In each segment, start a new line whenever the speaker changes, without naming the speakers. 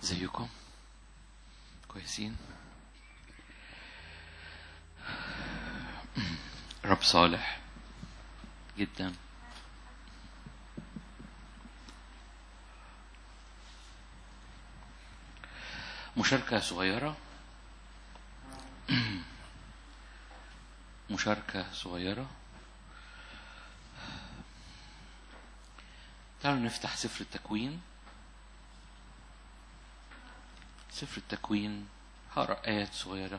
ازيكم كويسين رب صالح جدا مشاركة صغيرة مشاركة صغيرة تعالوا نفتح سفر التكوين سفر التكوين هقرا آيات صغيرة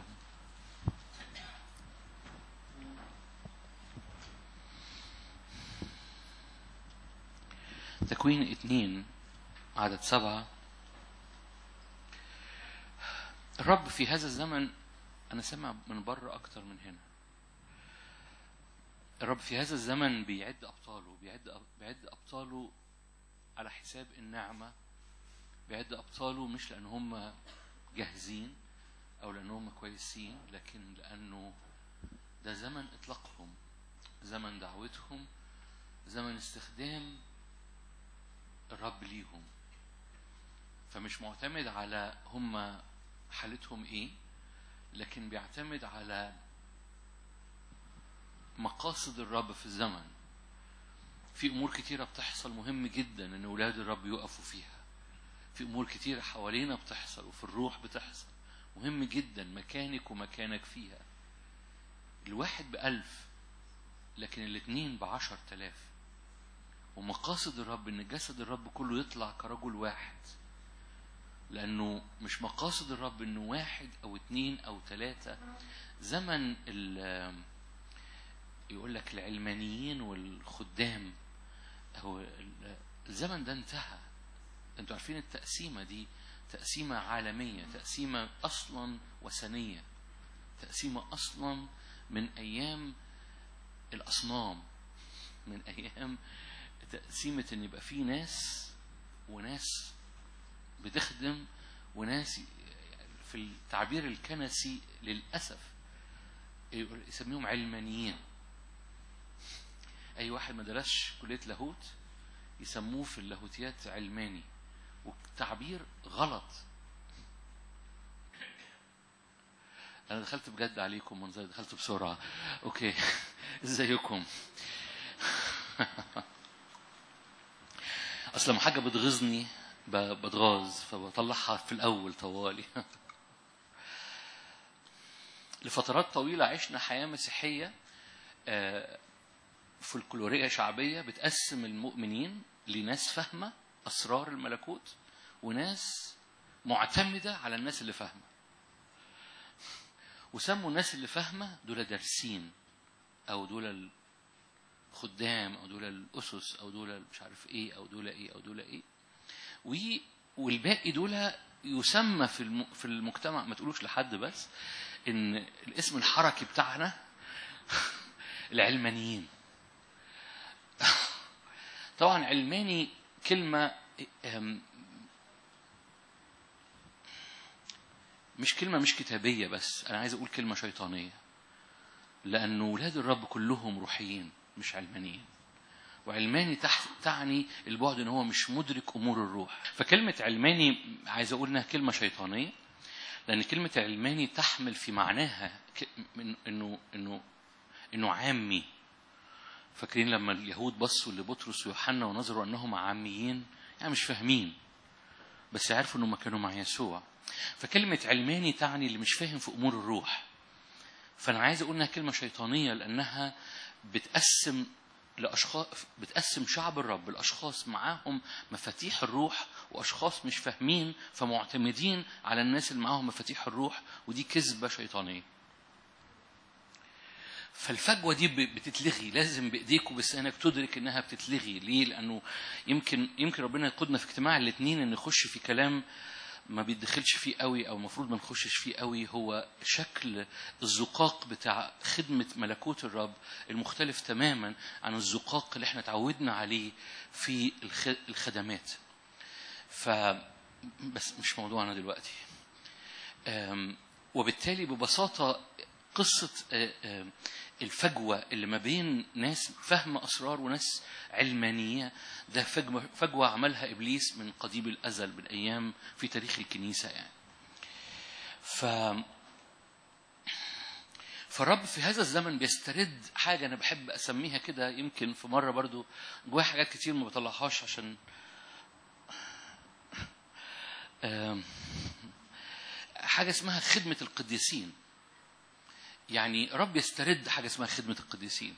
تكوين اتنين عدد سبعة الرب في هذا الزمن أنا سامع من بره أكتر من هنا الرب في هذا الزمن بيعد أبطاله بيعد بيعد أبطاله على حساب النعمة بيعد أبطاله مش لأن هم جاهزين أو لأن هم كويسين لكن لأنه ده زمن إطلاقهم زمن دعوتهم زمن استخدام الرب ليهم فمش معتمد على هم حالتهم ايه لكن بيعتمد على مقاصد الرب في الزمن في امور كتيره بتحصل مهم جدا ان اولاد الرب يقفوا فيها في امور كتيره حوالينا بتحصل وفي الروح بتحصل مهم جدا مكانك ومكانك فيها الواحد بألف لكن الاتنين بعشر تلاف ومقاصد الرب ان جسد الرب كله يطلع كرجل واحد لانه مش مقاصد الرب انه واحد او اتنين او تلاتة زمن ال يقول لك العلمانيين والخدام هو الزمن ده انتهى انتوا عارفين التقسيمة دي تقسيمة عالمية تقسيمة اصلا وثنية تقسيمة اصلا من ايام الاصنام من ايام تقسيمة ان يبقى في ناس وناس بتخدم وناس في التعبير الكنسي للأسف يسميهم علمانيين أي واحد ما درسش كلية لاهوت يسموه في اللاهوتيات علماني والتعبير غلط أنا دخلت بجد عليكم منظر دخلت بسرعة أوكي إزيكم أصل لما حاجة بتغيظني بتغاظ فبطلعها في الأول طوالي لفترات طويلة عشنا حياة مسيحية فولكلورية شعبية بتقسم المؤمنين لناس فاهمة أسرار الملكوت وناس معتمدة على الناس اللي فاهمة وسموا الناس اللي فاهمة دول دارسين أو دول الخدام أو دول الأسس أو دول مش عارف إيه أو دول إيه أو دول إيه والباقي دول يسمى في في المجتمع ما تقولوش لحد بس ان الاسم الحركي بتاعنا العلمانيين طبعا علماني كلمة مش كلمة مش كتابية بس أنا عايز أقول كلمة شيطانية لأن ولاد الرب كلهم روحيين مش علمانيين وعلماني تحت تعني البعد ان هو مش مدرك امور الروح فكلمه علماني عايز اقول انها كلمه شيطانيه لان كلمه علماني تحمل في معناها من انه انه انه عامي فاكرين لما اليهود بصوا لبطرس ويوحنا ونظروا انهم عاميين يعني مش فاهمين بس عرفوا انهم كانوا مع يسوع فكلمه علماني تعني اللي مش فاهم في امور الروح فانا عايز اقول انها كلمه شيطانيه لانها بتقسم لأشخاص بتقسم شعب الرب الأشخاص معاهم مفاتيح الروح وأشخاص مش فاهمين فمعتمدين على الناس اللي معاهم مفاتيح الروح ودي كذبة شيطانية فالفجوة دي بتتلغي لازم بإيديك وبسانك تدرك إنها بتتلغي ليه؟ لأنه يمكن يمكن ربنا يقودنا في اجتماع الاثنين إن نخش في كلام ما بيدخلش فيه قوي او المفروض ما نخشش فيه قوي هو شكل الزقاق بتاع خدمه ملكوت الرب المختلف تماما عن الزقاق اللي احنا اتعودنا عليه في الخدمات ف بس مش موضوعنا دلوقتي وبالتالي ببساطه قصه الفجوة اللي ما بين ناس فاهمة أسرار وناس علمانية ده فجوة, فجوة عملها إبليس من قديم الأزل من أيام في تاريخ الكنيسة يعني ف فالرب في هذا الزمن بيسترد حاجة أنا بحب أسميها كده يمكن في مرة برضو جوايا حاجات كتير ما بطلعهاش عشان آم، حاجة اسمها خدمة القديسين يعني رب يسترد حاجة اسمها خدمة القديسين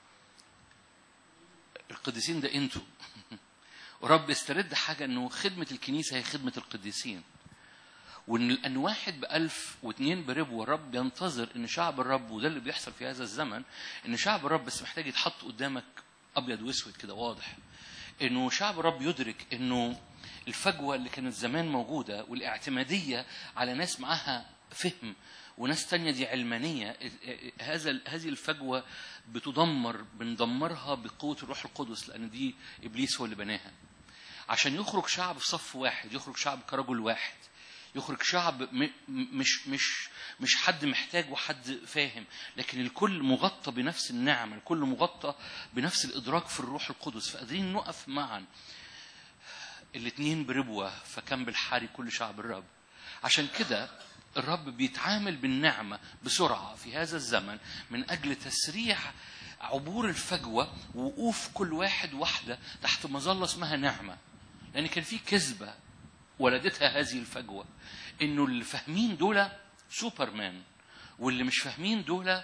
القديسين ده انتوا ورب يسترد حاجة انه خدمة الكنيسة هي خدمة القديسين وان ان واحد بألف واثنين بربوة الرب ينتظر ان شعب الرب وده اللي بيحصل في هذا الزمن ان شعب الرب بس محتاج يتحط قدامك ابيض واسود كده واضح انه شعب الرب يدرك انه الفجوه اللي كانت زمان موجوده والاعتماديه على ناس معاها فهم وناس تانية دي علمانية هذا هذه الفجوة بتدمر بندمرها بقوة الروح القدس لأن دي إبليس هو اللي بناها عشان يخرج شعب في صف واحد يخرج شعب كرجل واحد يخرج شعب م- م- مش مش مش حد محتاج وحد فاهم لكن الكل مغطى بنفس النعمة الكل مغطى بنفس الإدراك في الروح القدس فقادرين نقف معا الاتنين بربوة فكم بالحاري كل شعب الرب عشان كده الرب بيتعامل بالنعمة بسرعة في هذا الزمن من أجل تسريع عبور الفجوة ووقوف كل واحد واحدة تحت مظلة اسمها نعمة لأن كان في كذبة ولدتها هذه الفجوة إنه اللي فاهمين دول سوبرمان واللي مش فاهمين دول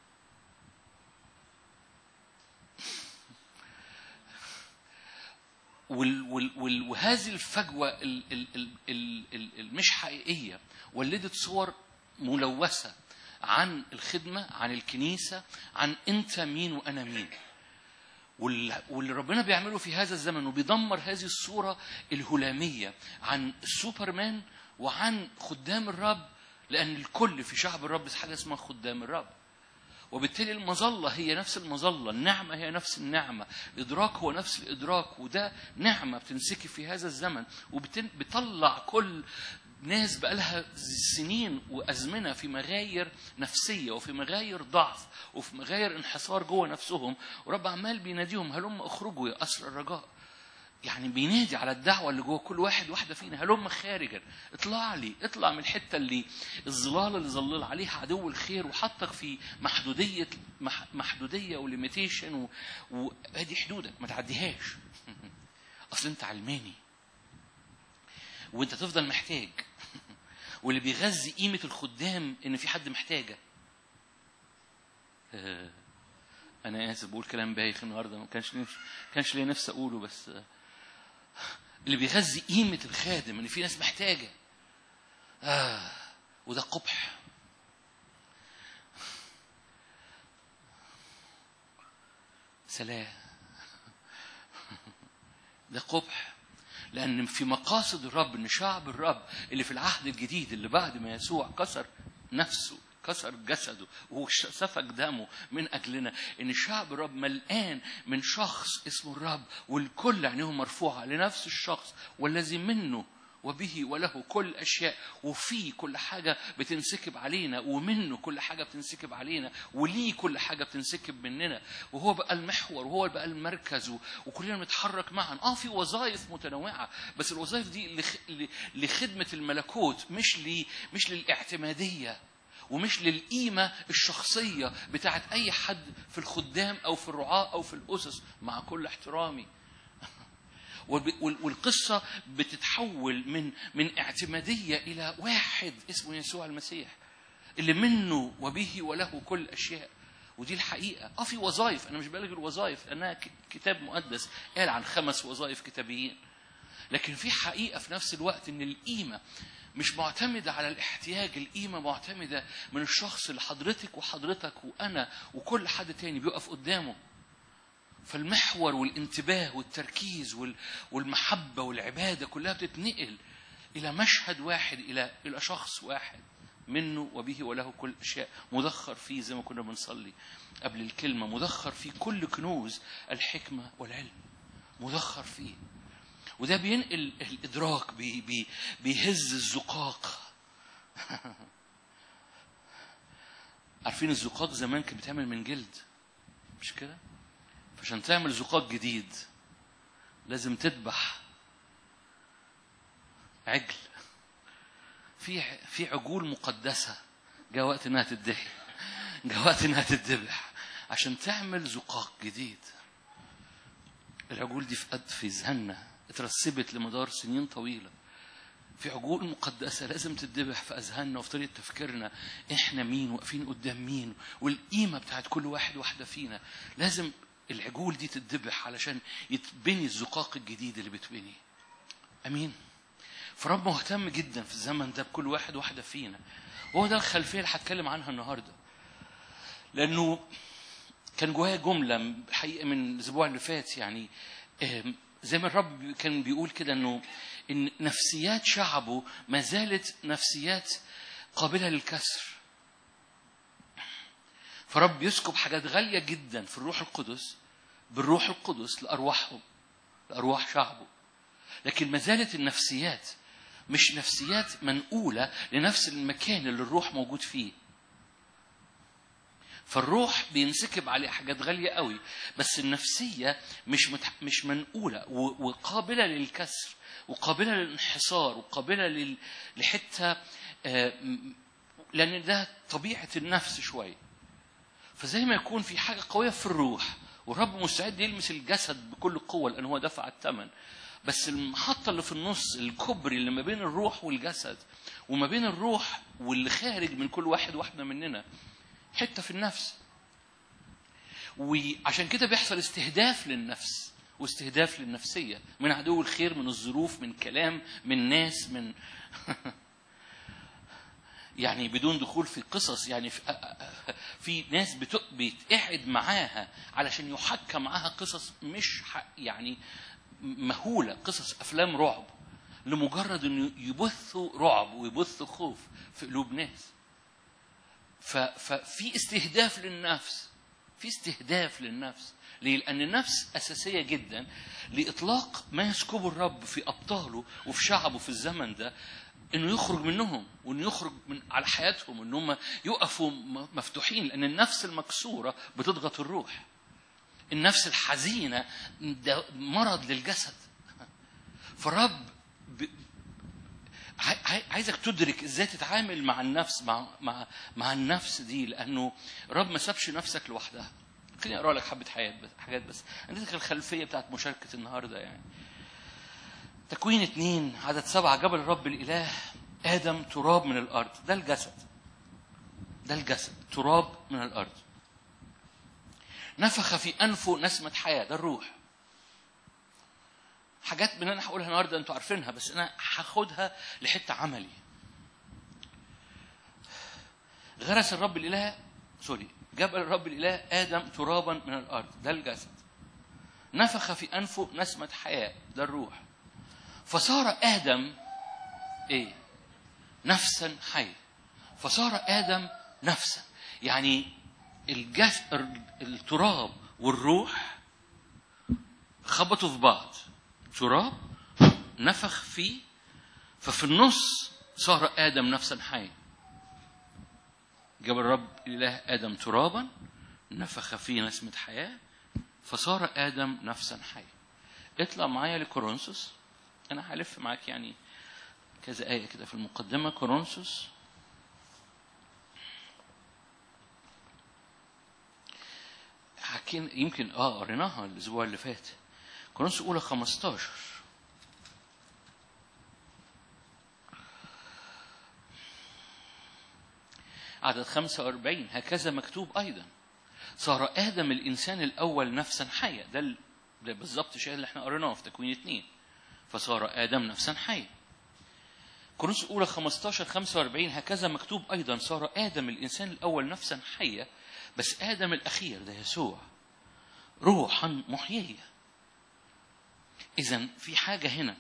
وال وال وال وهذه الفجوة ال ال ال ال ال المش حقيقية ولدت صور ملوثة عن الخدمة عن الكنيسة عن أنت مين وأنا مين وال- واللي ربنا بيعمله في هذا الزمن وبيدمر هذه الصورة الهلامية عن السوبرمان وعن خدام الرب لأن الكل في شعب الرب حاجة اسمها خدام الرب وبالتالي المظلة هي نفس المظلة النعمة هي نفس النعمة الإدراك هو نفس الإدراك وده نعمة بتنسكب في هذا الزمن وبتطلع كل ناس بقالها سنين وأزمنة في مغاير نفسية وفي مغاير ضعف وفي مغاير انحصار جوه نفسهم ورب عمال بيناديهم هلم اخرجوا يا أسر الرجاء يعني بينادي على الدعوة اللي جوه كل واحد واحدة فينا هلم خارجا اطلع لي اطلع من الحتة اللي الظلال اللي ظلل عليها عدو الخير وحطك في محدودية مح- محدودية وليميتيشن وادي حدودك ما تعديهاش اصل انت علماني وانت تفضل محتاج واللي بيغذي قيمة الخدام ان في حد محتاجة آه، انا اسف بقول كلام بايخ النهارده ما كانش لي كانش ليا نفسي اقوله بس آه، اللي بيغذي قيمة الخادم ان في ناس محتاجة آه وده قبح سلام ده قبح لأن في مقاصد الرب إن شعب الرب اللي في العهد الجديد اللي بعد ما يسوع كسر نفسه كسر جسده وسفك دمه من أجلنا إن شعب الرب ملقان من شخص اسمه الرب والكل عينيهم مرفوعة لنفس الشخص والذي منه وبه وله كل أشياء وفيه كل حاجة بتنسكب علينا ومنه كل حاجة بتنسكب علينا وليه كل حاجة بتنسكب مننا وهو بقى المحور وهو بقى المركز و- وكلنا بنتحرك معا اه في وظائف متنوعة بس الوظائف دي لخ- ل- لخدمة الملكوت مش ل... مش للاعتمادية ومش للقيمة الشخصية بتاعت أي حد في الخدام أو في الرعاة أو في الأسس مع كل احترامي وب- وال- والقصة بتتحول من من اعتمادية إلى واحد اسمه يسوع المسيح اللي منه وبه وله كل الأشياء ودي الحقيقة اه في وظائف أنا مش بلغي الوظائف لأنها ك- كتاب مقدس قال عن خمس وظائف كتابيين لكن في حقيقة في نفس الوقت إن القيمة مش معتمدة على الاحتياج القيمة معتمدة من الشخص اللي حضرتك وحضرتك وأنا وكل حد تاني بيقف قدامه فالمحور والانتباه والتركيز وال- والمحبة والعبادة كلها بتتنقل إلى مشهد واحد إلى إلى شخص واحد منه وبه وله كل أشياء مدخر فيه زي ما كنا بنصلي قبل الكلمة مدخر فيه كل كنوز الحكمة والعلم مدخر فيه وده بينقل الإدراك بي بي بيهز الزقاق عارفين الزقاق زمان كانت بتعمل من جلد مش كده فعشان تعمل زقاق جديد لازم تذبح عجل في في عجول مقدسه جاء وقت انها تدحي جاء وقت انها تتذبح عشان تعمل زقاق جديد العجول دي في قد في ذهننا اترسبت لمدار سنين طويله في عجول مقدسة لازم تتذبح في أذهاننا وفي طريقة تفكيرنا إحنا مين واقفين قدام مين والقيمة بتاعت كل واحد واحدة فينا لازم العجول دي تتذبح علشان يتبني الزقاق الجديد اللي بتبني أمين فرب مهتم جدا في الزمن ده بكل واحد واحدة فينا وهو ده الخلفية اللي هتكلم عنها النهاردة لأنه كان جوايا جملة الحقيقة من الأسبوع اللي فات يعني آم، زي ما الرب كان بيقول كده إنه إن نفسيات شعبه ما زالت نفسيات قابلة للكسر فرب يسكب حاجات غالية جدا في الروح القدس بالروح القدس لأرواحهم لأرواح شعبه لكن ما زالت النفسيات مش نفسيات منقولة لنفس المكان اللي الروح موجود فيه فالروح بينسكب عليه حاجات غالية قوي بس النفسية مش متح... مش منقولة و... وقابلة للكسر وقابلة للانحصار وقابلة لل... لحتة آه، م- لأن ده طبيعة النفس شوية فزي ما يكون في حاجة قوية في الروح والرب مستعد يلمس الجسد بكل قوة لأن هو دفع الثمن بس المحطة اللي في النص الكوبري اللي ما بين الروح والجسد وما بين الروح واللي خارج من كل واحد واحدة مننا حتة في النفس وعشان كده بيحصل استهداف للنفس واستهداف للنفسية من عدو الخير من الظروف من كلام من ناس من يعني بدون دخول في قصص يعني في, في ناس بت- بيتقعد معاها علشان يحكى معاها قصص مش ح- يعني مهولة قصص أفلام رعب لمجرد أنه يبثوا رعب ويبثوا خوف في قلوب ناس ف- ففي استهداف للنفس في استهداف للنفس ليه؟ لأن النفس أساسية جدا لإطلاق ما يسكبه الرب في أبطاله وفي شعبه في الزمن ده إنه يخرج منهم وإنه يخرج من على حياتهم إن هم يقفوا م- مفتوحين لأن النفس المكسورة بتضغط الروح النفس الحزينة ده مرض للجسد فالرب ب- عاي- عاي- عايزك تدرك ازاي تتعامل مع النفس مع مع مع النفس دي لانه الرب ما سابش نفسك لوحدها خليني اقرا لك حبه حياه بس حاجات بس اديتك الخلفيه بتاعت مشاركه النهارده يعني تكوين اتنين عدد سبعة جبل الرب الإله آدم تراب من الأرض ده الجسد ده الجسد تراب من الأرض نفخ في أنفه نسمة حياة ده الروح حاجات من انا هقولها النهارده انتوا عارفينها بس انا هاخدها لحته عملي غرس الرب الاله سوري جبل الرب الاله ادم ترابا من الارض ده الجسد نفخ في انفه نسمه حياه ده الروح فصار ادم ايه نفسا حيه فصار ادم نفسا يعني الجس... التراب والروح خبطوا في بعض تراب نفخ فيه ففي النص صار آدم نفسا حيا جاب الرب الإله آدم ترابا نفخ فيه نسمة حياة فصار آدم نفسا حيا اطلع معايا لكورنثوس أنا هلف معاك يعني كذا آية كده في المقدمة كورنثوس حكينا يمكن اه قريناها الاسبوع اللي فات كورنثوس الاولى 15 عدد 45 هكذا مكتوب ايضا صار ادم الانسان الاول نفسا حيا ده ال- ده بالظبط الشيء اللي احنا قريناه في تكوين اثنين فصار ادم نفسا حيا كورنثوس الاولى 15 45 هكذا مكتوب ايضا صار ادم الانسان الاول نفسا حيا بس ادم الاخير ده يسوع روحا محييه اذا في حاجه هنا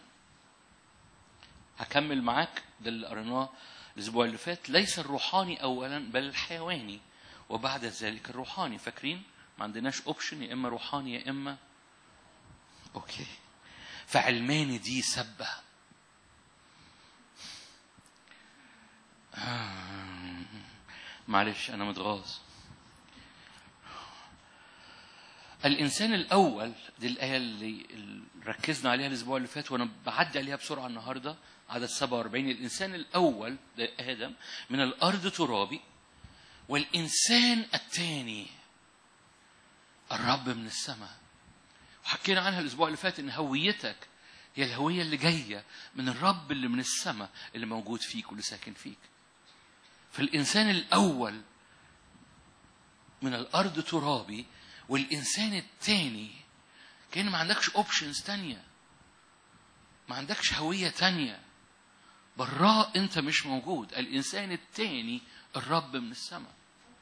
هكمل معاك ده اللي قريناه الاسبوع اللي فات ليس الروحاني اولا بل الحيواني وبعد ذلك الروحاني فاكرين ما عندناش اوبشن يا اما روحاني يا اما اوكي فعلماني دي سبه معلش أنا متغاظ الإنسان الأول دي الآية اللي اللي ركزنا عليها الأسبوع اللي فات وأنا بعدي عليها بسرعة النهاردة عدد 47 الإنسان الأول ده آدم من الأرض ترابي والإنسان الثاني الرب من السماء وحكينا عنها الأسبوع اللي فات إن هويتك هي الهوية اللي جاية من الرب اللي من السماء اللي موجود فيك واللي ساكن فيك فالإنسان الأول من الأرض ترابي والإنسان التاني كأن ما عندكش أوبشنز تانية ما عندكش هوية تانية براء أنت مش موجود الإنسان التاني الرب من السماء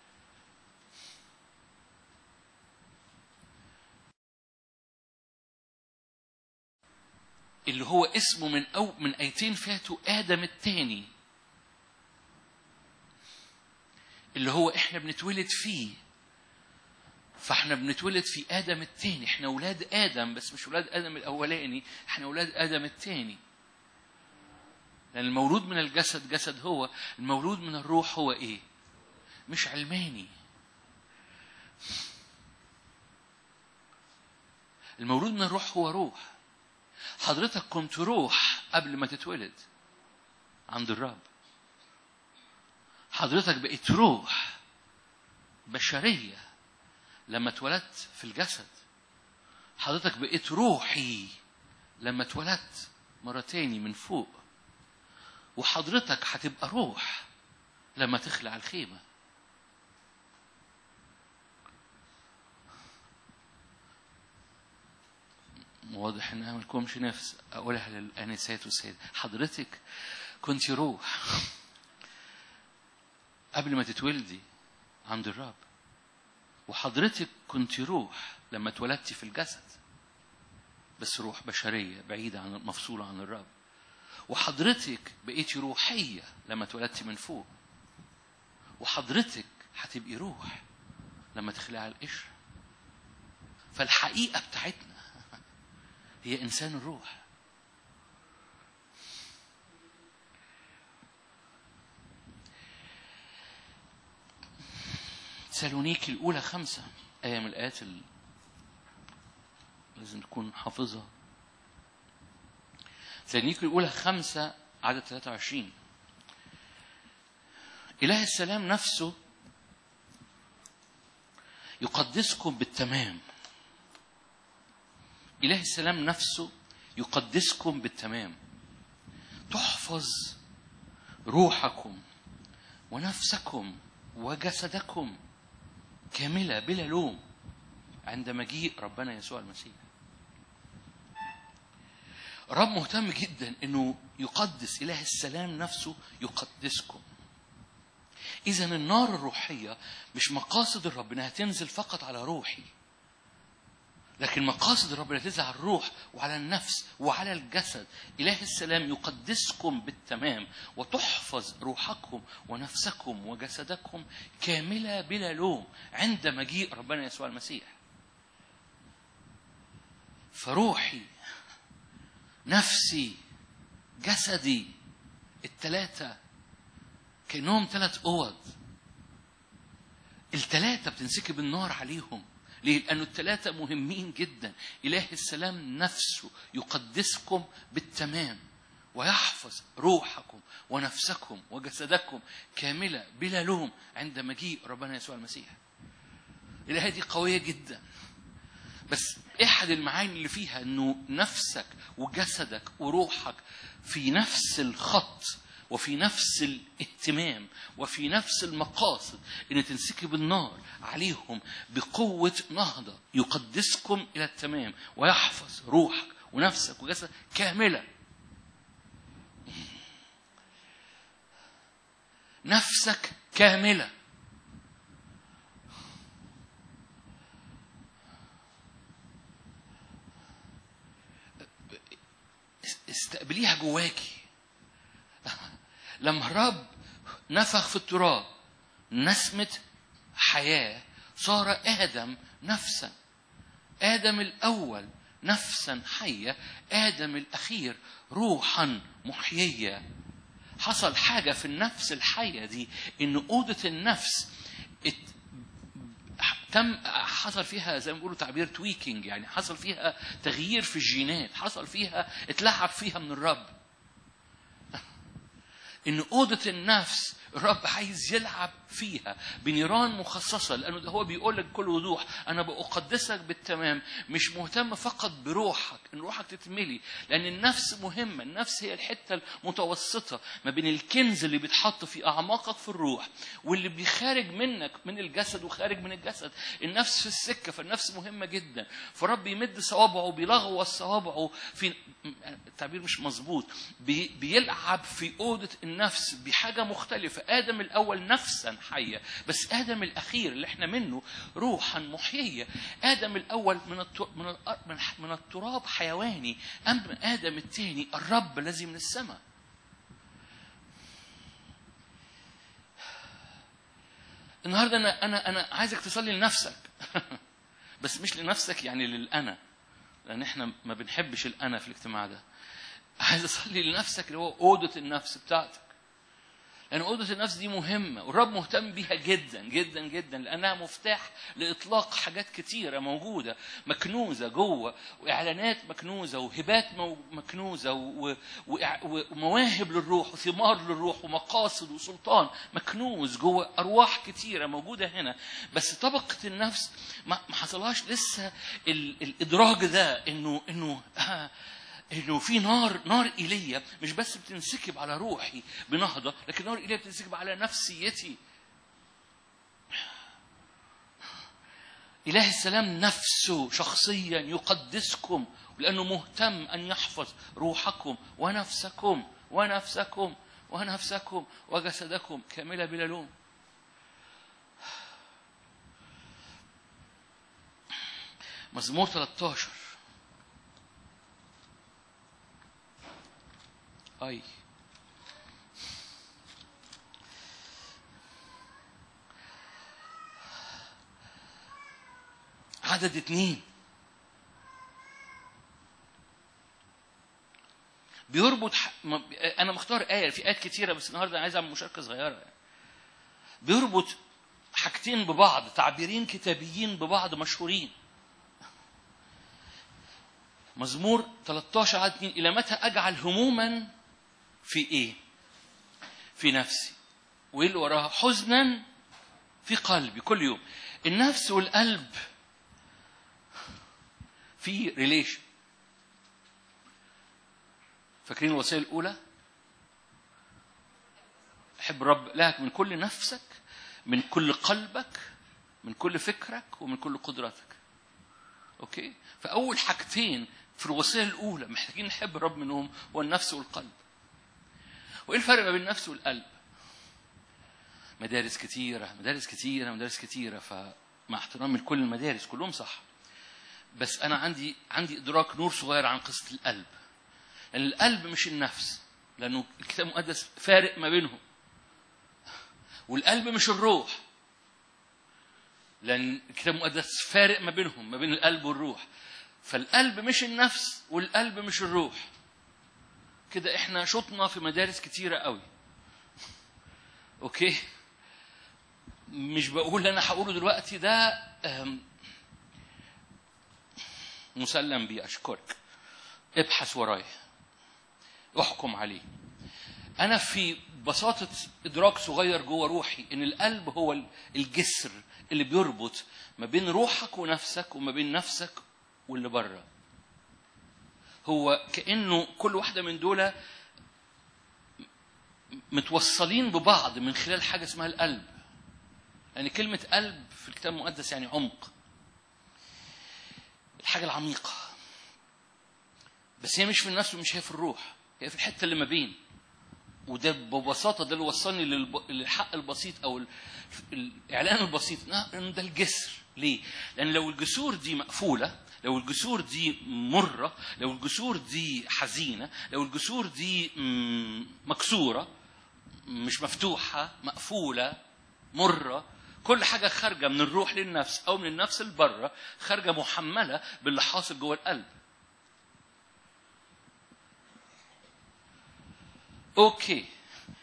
اللي هو اسمه من أو من آيتين فاتوا آدم التاني اللي هو احنا بنتولد فيه فاحنا بنتولد في ادم التاني احنا اولاد ادم بس مش اولاد ادم الاولاني احنا اولاد ادم التاني لان المولود من الجسد جسد هو المولود من الروح هو ايه مش علماني المولود من الروح هو روح حضرتك كنت روح قبل ما تتولد عند الرب حضرتك بقيت روح بشرية لما اتولدت في الجسد حضرتك بقيت روحي لما اتولدت مرة تاني من فوق وحضرتك هتبقى روح لما تخلع الخيمة واضح ان انا ملكمش نفس اقولها للانسات والسيد حضرتك كنت روح قبل ما تتولدي عند الرب وحضرتك كنت روح لما اتولدتي في الجسد بس روح بشرية بعيدة عن مفصولة عن الرب وحضرتك بقيتي روحية لما اتولدتي من فوق وحضرتك هتبقي روح لما تخلعي القشر فالحقيقة بتاعتنا هي إنسان الروح سالونيكي الأولى خمسة آية من الآيات ال... لازم تكون حافظها سالونيكي الأولى خمسة عدد 23 إله السلام نفسه يقدسكم بالتمام إله السلام نفسه يقدسكم بالتمام تحفظ روحكم ونفسكم وجسدكم كاملة بلا لوم عند مجيء ربنا يسوع المسيح رب مهتم جدا انه يقدس اله السلام نفسه يقدسكم اذا النار الروحيه مش مقاصد الرب انها تنزل فقط على روحي لكن مقاصد الرب انها تنزل على الروح وعلى النفس وعلى الجسد اله السلام يقدسكم بالتمام وتحفظ روحكم ونفسكم وجسدكم كامله بلا لوم عند مجيء ربنا يسوع المسيح فروحي نفسي جسدي التلاتة كأنهم ثلاث أوض التلاتة بتنسكب النار عليهم ليه؟ لأنه التلاتة مهمين جدا إله السلام نفسه يقدسكم بالتمام ويحفظ روحكم ونفسكم وجسدكم كاملة بلا لوم عند مجيء ربنا يسوع المسيح الآية دي قوية جدا بس احد المعاني اللي فيها انه نفسك وجسدك وروحك في نفس الخط وفي نفس الاهتمام وفي نفس المقاصد ان تنسكب النار عليهم بقوه نهضه يقدسكم الى التمام ويحفظ روحك ونفسك وجسدك كامله نفسك كامله استقبليها جواكي لما الرب نفخ في التراب نسمة حياة صار آدم نفسا آدم الأول نفسا حية آدم الأخير روحا محيية حصل حاجة في النفس الحية دي إن أوضة النفس ات... تم حصل فيها زي ما بيقولوا تعبير تويكينج يعني حصل فيها تغيير في الجينات حصل فيها اتلعب فيها من الرب ان اوضه النفس الرب عايز يلعب فيها بنيران مخصصة لأنه ده هو بيقول لك بكل وضوح أنا بأقدسك بالتمام مش مهتم فقط بروحك إن روحك تتملي لأن النفس مهمة النفس هي الحتة المتوسطة ما بين الكنز اللي بيتحط في أعماقك في الروح واللي بيخارج منك من الجسد وخارج من الجسد النفس في السكة فالنفس مهمة جدا فرب يمد صوابعه بيلغوص صوابعه في التعبير مش مظبوط بي... بيلعب في أوضة النفس بحاجة مختلفة آدم الأول نفسا حية بس آدم الأخير اللي احنا منه روحا محيية آدم الأول من التر... من, ال... من من التراب حيواني أما آدم الثاني الرب الذي من السماء النهارده انا انا انا عايزك تصلي لنفسك بس مش لنفسك يعني للانا لان احنا ما بنحبش الانا في الاجتماع ده عايز اصلي لنفسك اللي هو اوضه النفس بتاعتك لأن أوضة النفس دي مهمة والرب مهتم بيها جدا جدا جدا لأنها مفتاح لإطلاق حاجات كتيرة موجودة مكنوزة جوه وإعلانات مكنوزة وهبات مكنوزة ومواهب للروح وثمار للروح ومقاصد وسلطان مكنوز جوه أرواح كتيرة موجودة هنا بس طبقة النفس ما حصلهاش لسه الإدراج ده إنه إنه آه انه في نار نار ايليا مش بس بتنسكب على روحي بنهضه لكن نار ايليا بتنسكب على نفسيتي إله السلام نفسه شخصيا يقدسكم لأنه مهتم أن يحفظ روحكم ونفسكم ونفسكم ونفسكم وجسدكم كاملة بلا لوم مزمور 13 أي عدد اتنين بيربط ح... انا مختار ايه في ايات كتيره بس النهارده عايز اعمل مشاركه صغيره يعني. بيربط حاجتين ببعض تعبيرين كتابيين ببعض مشهورين مزمور 13 عدد 2 الى متى اجعل هموما في ايه في نفسي وايه اللي وراها حزنا في قلبي كل يوم النفس والقلب في ريليشن فاكرين الوصيه الاولى حب رب لك من كل نفسك من كل قلبك من كل فكرك ومن كل قدرتك اوكي فاول حاجتين في الوصيه الاولى محتاجين نحب الرب منهم هو النفس والقلب وايه الفرق ما بين النفس والقلب مدارس كتيره مدارس كتيره مدارس كتيره فمع احترامي لكل المدارس كلهم صح بس انا عندي عندي ادراك نور صغير عن قصه القلب لان القلب مش النفس لانه الكتاب المقدس فارق ما بينهم والقلب مش الروح لان الكتاب المقدس فارق ما بينهم ما بين القلب والروح فالقلب مش النفس والقلب مش الروح كده احنا شطنا في مدارس كتيره قوي اوكي مش بقول انا هقوله دلوقتي ده مسلم بيه اشكرك ابحث ورايا احكم عليه انا في بساطه ادراك صغير جوه روحي ان القلب هو الجسر اللي بيربط ما بين روحك ونفسك وما بين نفسك واللي بره هو كانه كل واحده من دول متوصلين ببعض من خلال حاجه اسمها القلب يعني كلمه قلب في الكتاب المقدس يعني عمق الحاجه العميقه بس هي مش في النفس ومش هي في الروح هي في الحته اللي ما بين وده ببساطة ده اللي وصلني للحق البسيط أو الإعلان البسيط إن ده الجسر ليه؟ لأن لو الجسور دي مقفولة لو الجسور دي مرة لو الجسور دي حزينة لو الجسور دي مكسورة مش مفتوحة مقفولة مرة كل حاجة خارجة من الروح للنفس أو من النفس لبره خارجة محملة باللي حاصل جوه القلب اوكي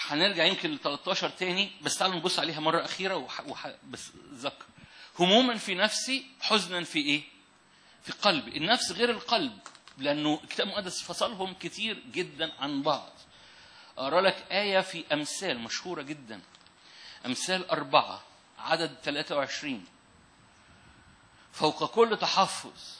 هنرجع يمكن ل 13 تاني بس تعالوا نبص عليها مرة أخيرة وح... وح... بس ذكر هموما في نفسي حزنا في إيه؟ في قلبي النفس غير القلب لأنه الكتاب المقدس فصلهم كتير جدا عن بعض أقرأ لك آية في أمثال مشهورة جدا أمثال أربعة عدد 23 فوق كل تحفظ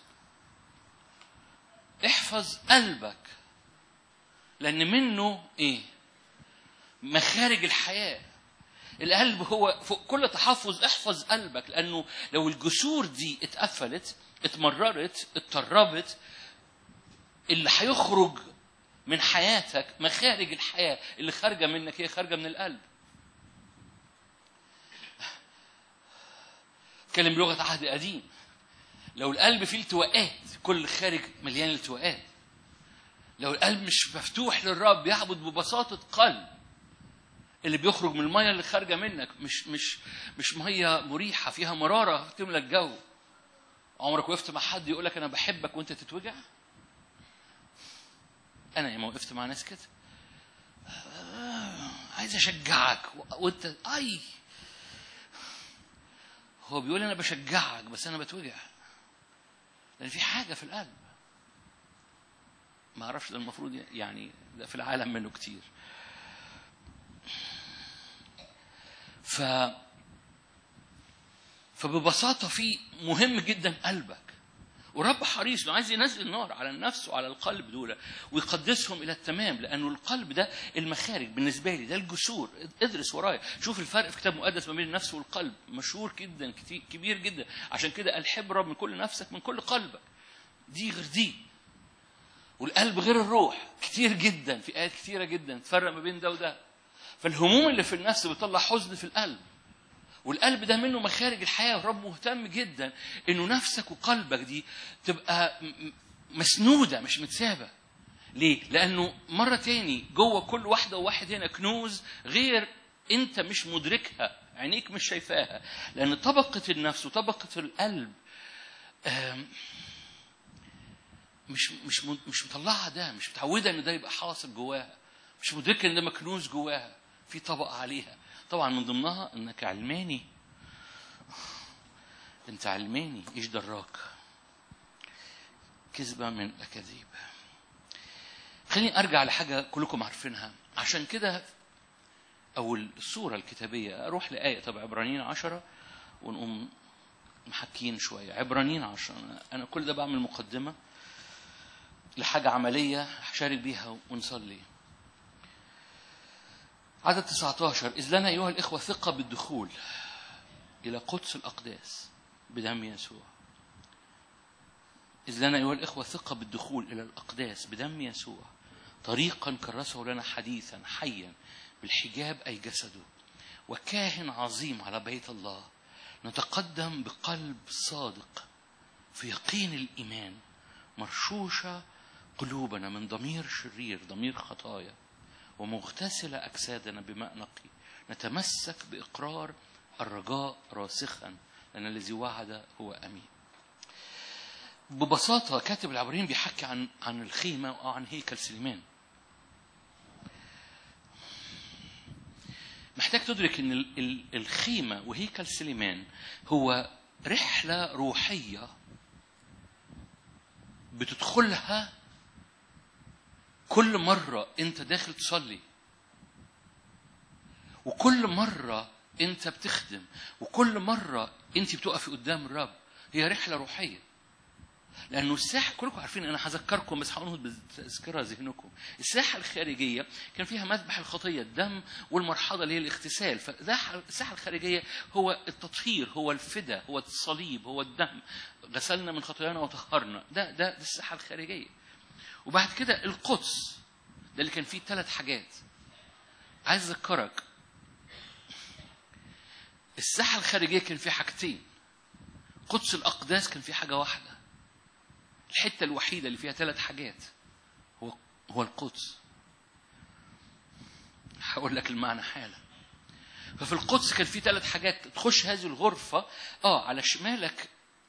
احفظ قلبك لأن منه إيه؟ مخارج الحياة القلب هو فوق كل تحفظ احفظ قلبك لأنه لو الجسور دي اتقفلت اتمررت اتطربت اللي هيخرج من حياتك مخارج الحياة اللي خارجة منك هي خارجة من القلب اتكلم بلغة عهد قديم لو القلب فيه التواءات كل خارج مليان التواءات لو القلب مش مفتوح للرب يعبد ببساطة قلب اللي بيخرج من المية اللي خارجة منك مش مش مش مية مريحة فيها مرارة تملى الجو عمرك وقفت مع حد يقول لك أنا بحبك وأنت تتوجع؟ أنا ياما وقفت مع ناس كده آه، عايز أشجعك وأنت أي هو بيقول أنا بشجعك بس أنا بتوجع لأن في حاجة في القلب ما أعرفش ده المفروض يعني ده في العالم منه كتير ف فببساطة في مهم جدا قلبك ورب حريص انه عايز ينزل النار على النفس وعلى القلب دول ويقدسهم الى التمام لانه القلب ده المخارج بالنسبه لي ده الجسور ادرس ورايا شوف الفرق في كتاب مقدس ما بين النفس والقلب مشهور جدا كتير كبير جدا عشان كده قال حب رب من كل نفسك من كل قلبك دي غير دي والقلب غير الروح كتير جدا في ايات كتيره جدا تفرق ما بين ده وده فالهموم اللي في النفس بتطلع حزن في القلب والقلب ده منه مخارج الحياة والرب مهتم جدا انه نفسك وقلبك دي تبقى م- م- مسنودة مش متسابة ليه؟ لأنه مرة تاني جوه كل واحدة وواحد هنا كنوز غير أنت مش مدركها عينيك مش شايفاها لأن طبقة النفس وطبقة القلب آم، مش مش م- مش مطلعها ده مش متعودة إن ده يبقى حاصل جواها مش مدركة إن ده مكنوز جواها في طبقة عليها طبعا من ضمنها إنك علماني أنت علماني إيش دراك كذبة من الأكاذيب خليني أرجع لحاجة كلكم عارفينها عشان كده أو الصورة الكتابية أروح لآية طب عبرانيين عشرة ونقوم محكين شوية عبرانيين عشرة أنا- أنا كل ده بعمل مقدمة لحاجة عملية هشارك بيها ونصلي عدد 19 إذ لنا أيها الإخوة ثقة بالدخول إلى قدس الأقداس بدم يسوع إذ لنا أيها الإخوة ثقة بالدخول إلى الأقداس بدم يسوع طريقا كرسه لنا حديثا حيا بالحجاب أي جسده وكاهن عظيم على بيت الله نتقدم بقلب صادق في يقين الإيمان مرشوشة قلوبنا من ضمير شرير ضمير خطايا ومغتسلة أجسادنا بماء نقي نتمسك بإقرار الرجاء راسخا لأن الذي وعد هو أمين ببساطة كاتب العبرين بيحكي عن عن الخيمة وعن هيكل سليمان محتاج تدرك ان ال- ال- الخيمة وهيكل سليمان هو رحلة روحية بتدخلها كل مرة أنت داخل تصلي وكل مرة أنت بتخدم وكل مرة أنت بتقفي قدام الرب هي رحلة روحية لأنه الساحة كلكم عارفين أنا هذكركم بس هقولها بتذكرها ذهنكم الساحة الخارجية كان فيها مذبح الخطية الدم والمرحضة اللي هي الاغتسال فالساحة الخارجية هو التطهير هو الفدا هو الصليب هو الدم غسلنا من خطايانا وطهرنا ده ده, ده الساحة الخارجية وبعد كده القدس ده اللي كان فيه ثلاث حاجات عايز اذكرك الساحه الخارجيه كان فيها حاجتين قدس الاقداس كان فيه حاجه واحده الحته الوحيده اللي فيها ثلاث حاجات هو هو القدس هقول لك المعنى حالا ففي القدس كان في ثلاث حاجات تخش هذه الغرفه اه على شمالك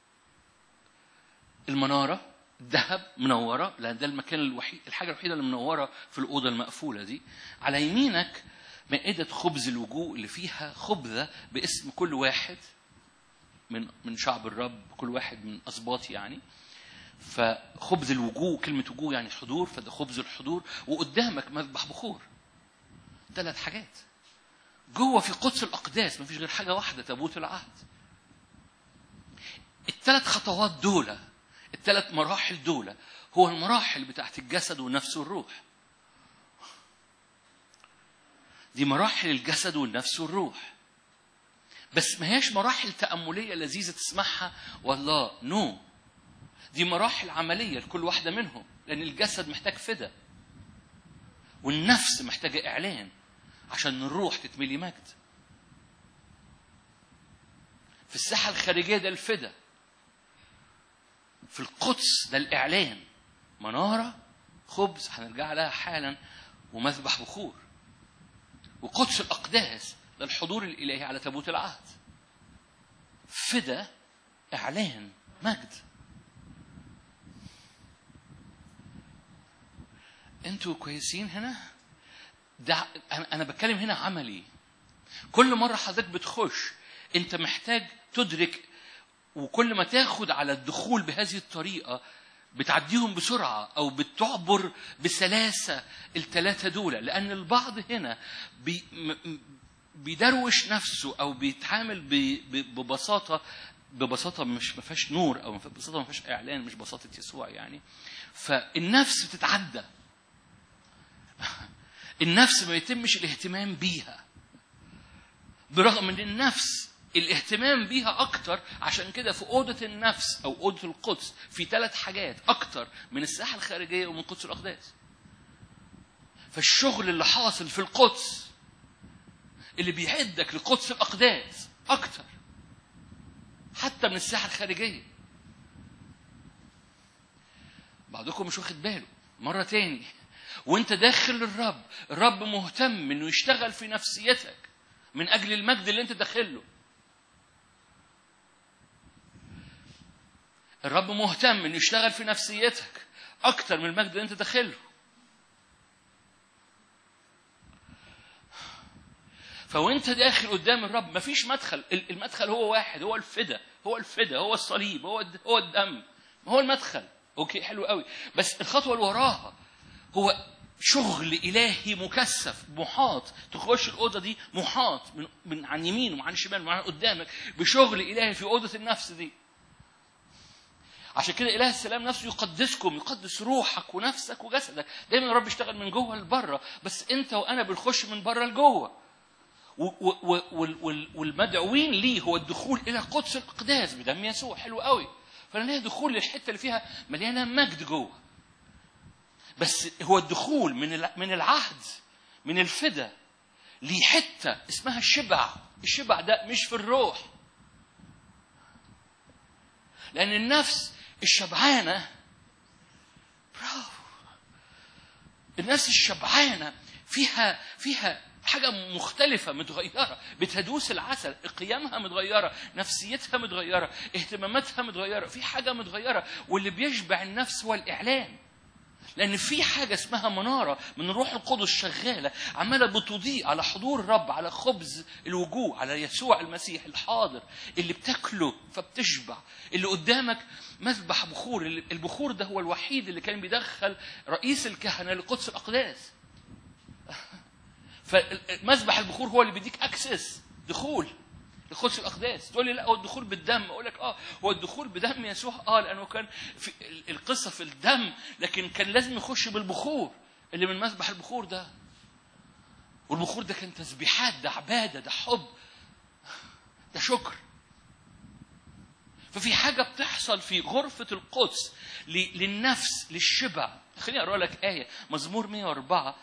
المناره ذهب منوره لان ده المكان الوحيد الحاجه الوحيده اللي منوره في الاوضه المقفوله دي على يمينك مائدة خبز الوجوه اللي فيها خبزة باسم كل واحد من من شعب الرب كل واحد من أسباط يعني فخبز الوجوه كلمة وجوه يعني حضور فده خبز الحضور وقدامك مذبح بخور ثلاث حاجات جوه في قدس الأقداس مفيش غير حاجة واحدة تابوت العهد الثلاث خطوات دول الثلاث مراحل دول هو المراحل بتاعت الجسد والنفس والروح دي مراحل الجسد والنفس والروح بس ما هياش مراحل تأملية لذيذة تسمعها والله نو no. دي مراحل عملية لكل واحدة منهم لأن الجسد محتاج فدا والنفس محتاجة إعلان عشان الروح تتملي مجد في الساحة الخارجية ده الفدا في القدس ده الإعلان منارة خبز هنرجع لها حالا ومذبح بخور وقدس الأقداس ده الحضور الإلهي على تابوت العهد فدا إعلان مجد انتوا كويسين هنا ده انا بتكلم هنا عملي كل مره حضرتك بتخش انت محتاج تدرك وكل ما تاخد على الدخول بهذه الطريقه بتعديهم بسرعه او بتعبر بسلاسه الثلاثه دول لان البعض هنا بي بيدروش نفسه او بيتعامل ببساطه ببساطه مش ما فيهاش نور او ببساطه ما فيهاش اعلان مش بساطه يسوع يعني فالنفس بتتعدى النفس ما يتمش الاهتمام بيها برغم ان النفس الاهتمام بيها اكتر عشان كده في اوضه النفس او اوضه القدس في ثلاث حاجات اكتر من الساحه الخارجيه ومن قدس الاقداس فالشغل اللي حاصل في القدس اللي بيعدك لقدس الاقداس اكتر حتى من الساحه الخارجيه بعضكم مش واخد باله مره تاني وانت داخل للرب الرب مهتم انه يشتغل في نفسيتك من اجل المجد اللي انت داخله الرب مهتم انه يشتغل في نفسيتك اكتر من المجد اللي انت داخله فوانت داخل قدام الرب مفيش مدخل المدخل هو واحد هو الفدا هو الفدا هو الصليب هو هو الدم هو المدخل اوكي حلو قوي بس الخطوه اللي وراها هو شغل إلهي مكثف محاط تخش الأوضة دي محاط من, من عن يمين وعن شمال وعن قدامك بشغل إلهي في أوضة النفس دي عشان كده إله السلام نفسه يقدسكم يقدس روحك ونفسك وجسدك دايما الرب يشتغل من جوه لبره بس أنت وأنا بنخش من بره لجوه والمدعوين ليه هو الدخول إلى قدس الأقداس بدم يسوع حلو قوي فأنا ليا دخول للحتة اللي فيها مليانة مجد جوه بس هو الدخول من من العهد من الفدا لحته اسمها الشبع الشبع ده مش في الروح لان النفس الشبعانه برافو النفس الشبعانه فيها فيها حاجه مختلفه متغيره بتدوس العسل قيمها متغيره نفسيتها متغيره اهتماماتها متغيره في حاجه متغيره واللي بيشبع النفس هو الاعلان لأن في حاجة اسمها منارة من الروح القدس شغالة عمالة بتضيء على حضور الرب على خبز الوجوه على يسوع المسيح الحاضر اللي بتاكله فبتشبع اللي قدامك مذبح بخور البخور ده هو الوحيد اللي كان بيدخل رئيس الكهنة لقدس الأقداس فمذبح البخور هو اللي بيديك اكسس دخول لقدس الاقداس تقول لي لا هو الدخول بالدم اقول لك اه هو الدخول بدم يسوع اه لانه كان في القصه في الدم لكن كان لازم يخش بالبخور اللي من مسبح البخور ده والبخور ده كان تسبيحات ده عباده ده حب ده شكر ففي حاجة بتحصل في غرفة القدس للنفس للشبع خليني أقرأ لك آية مزمور 104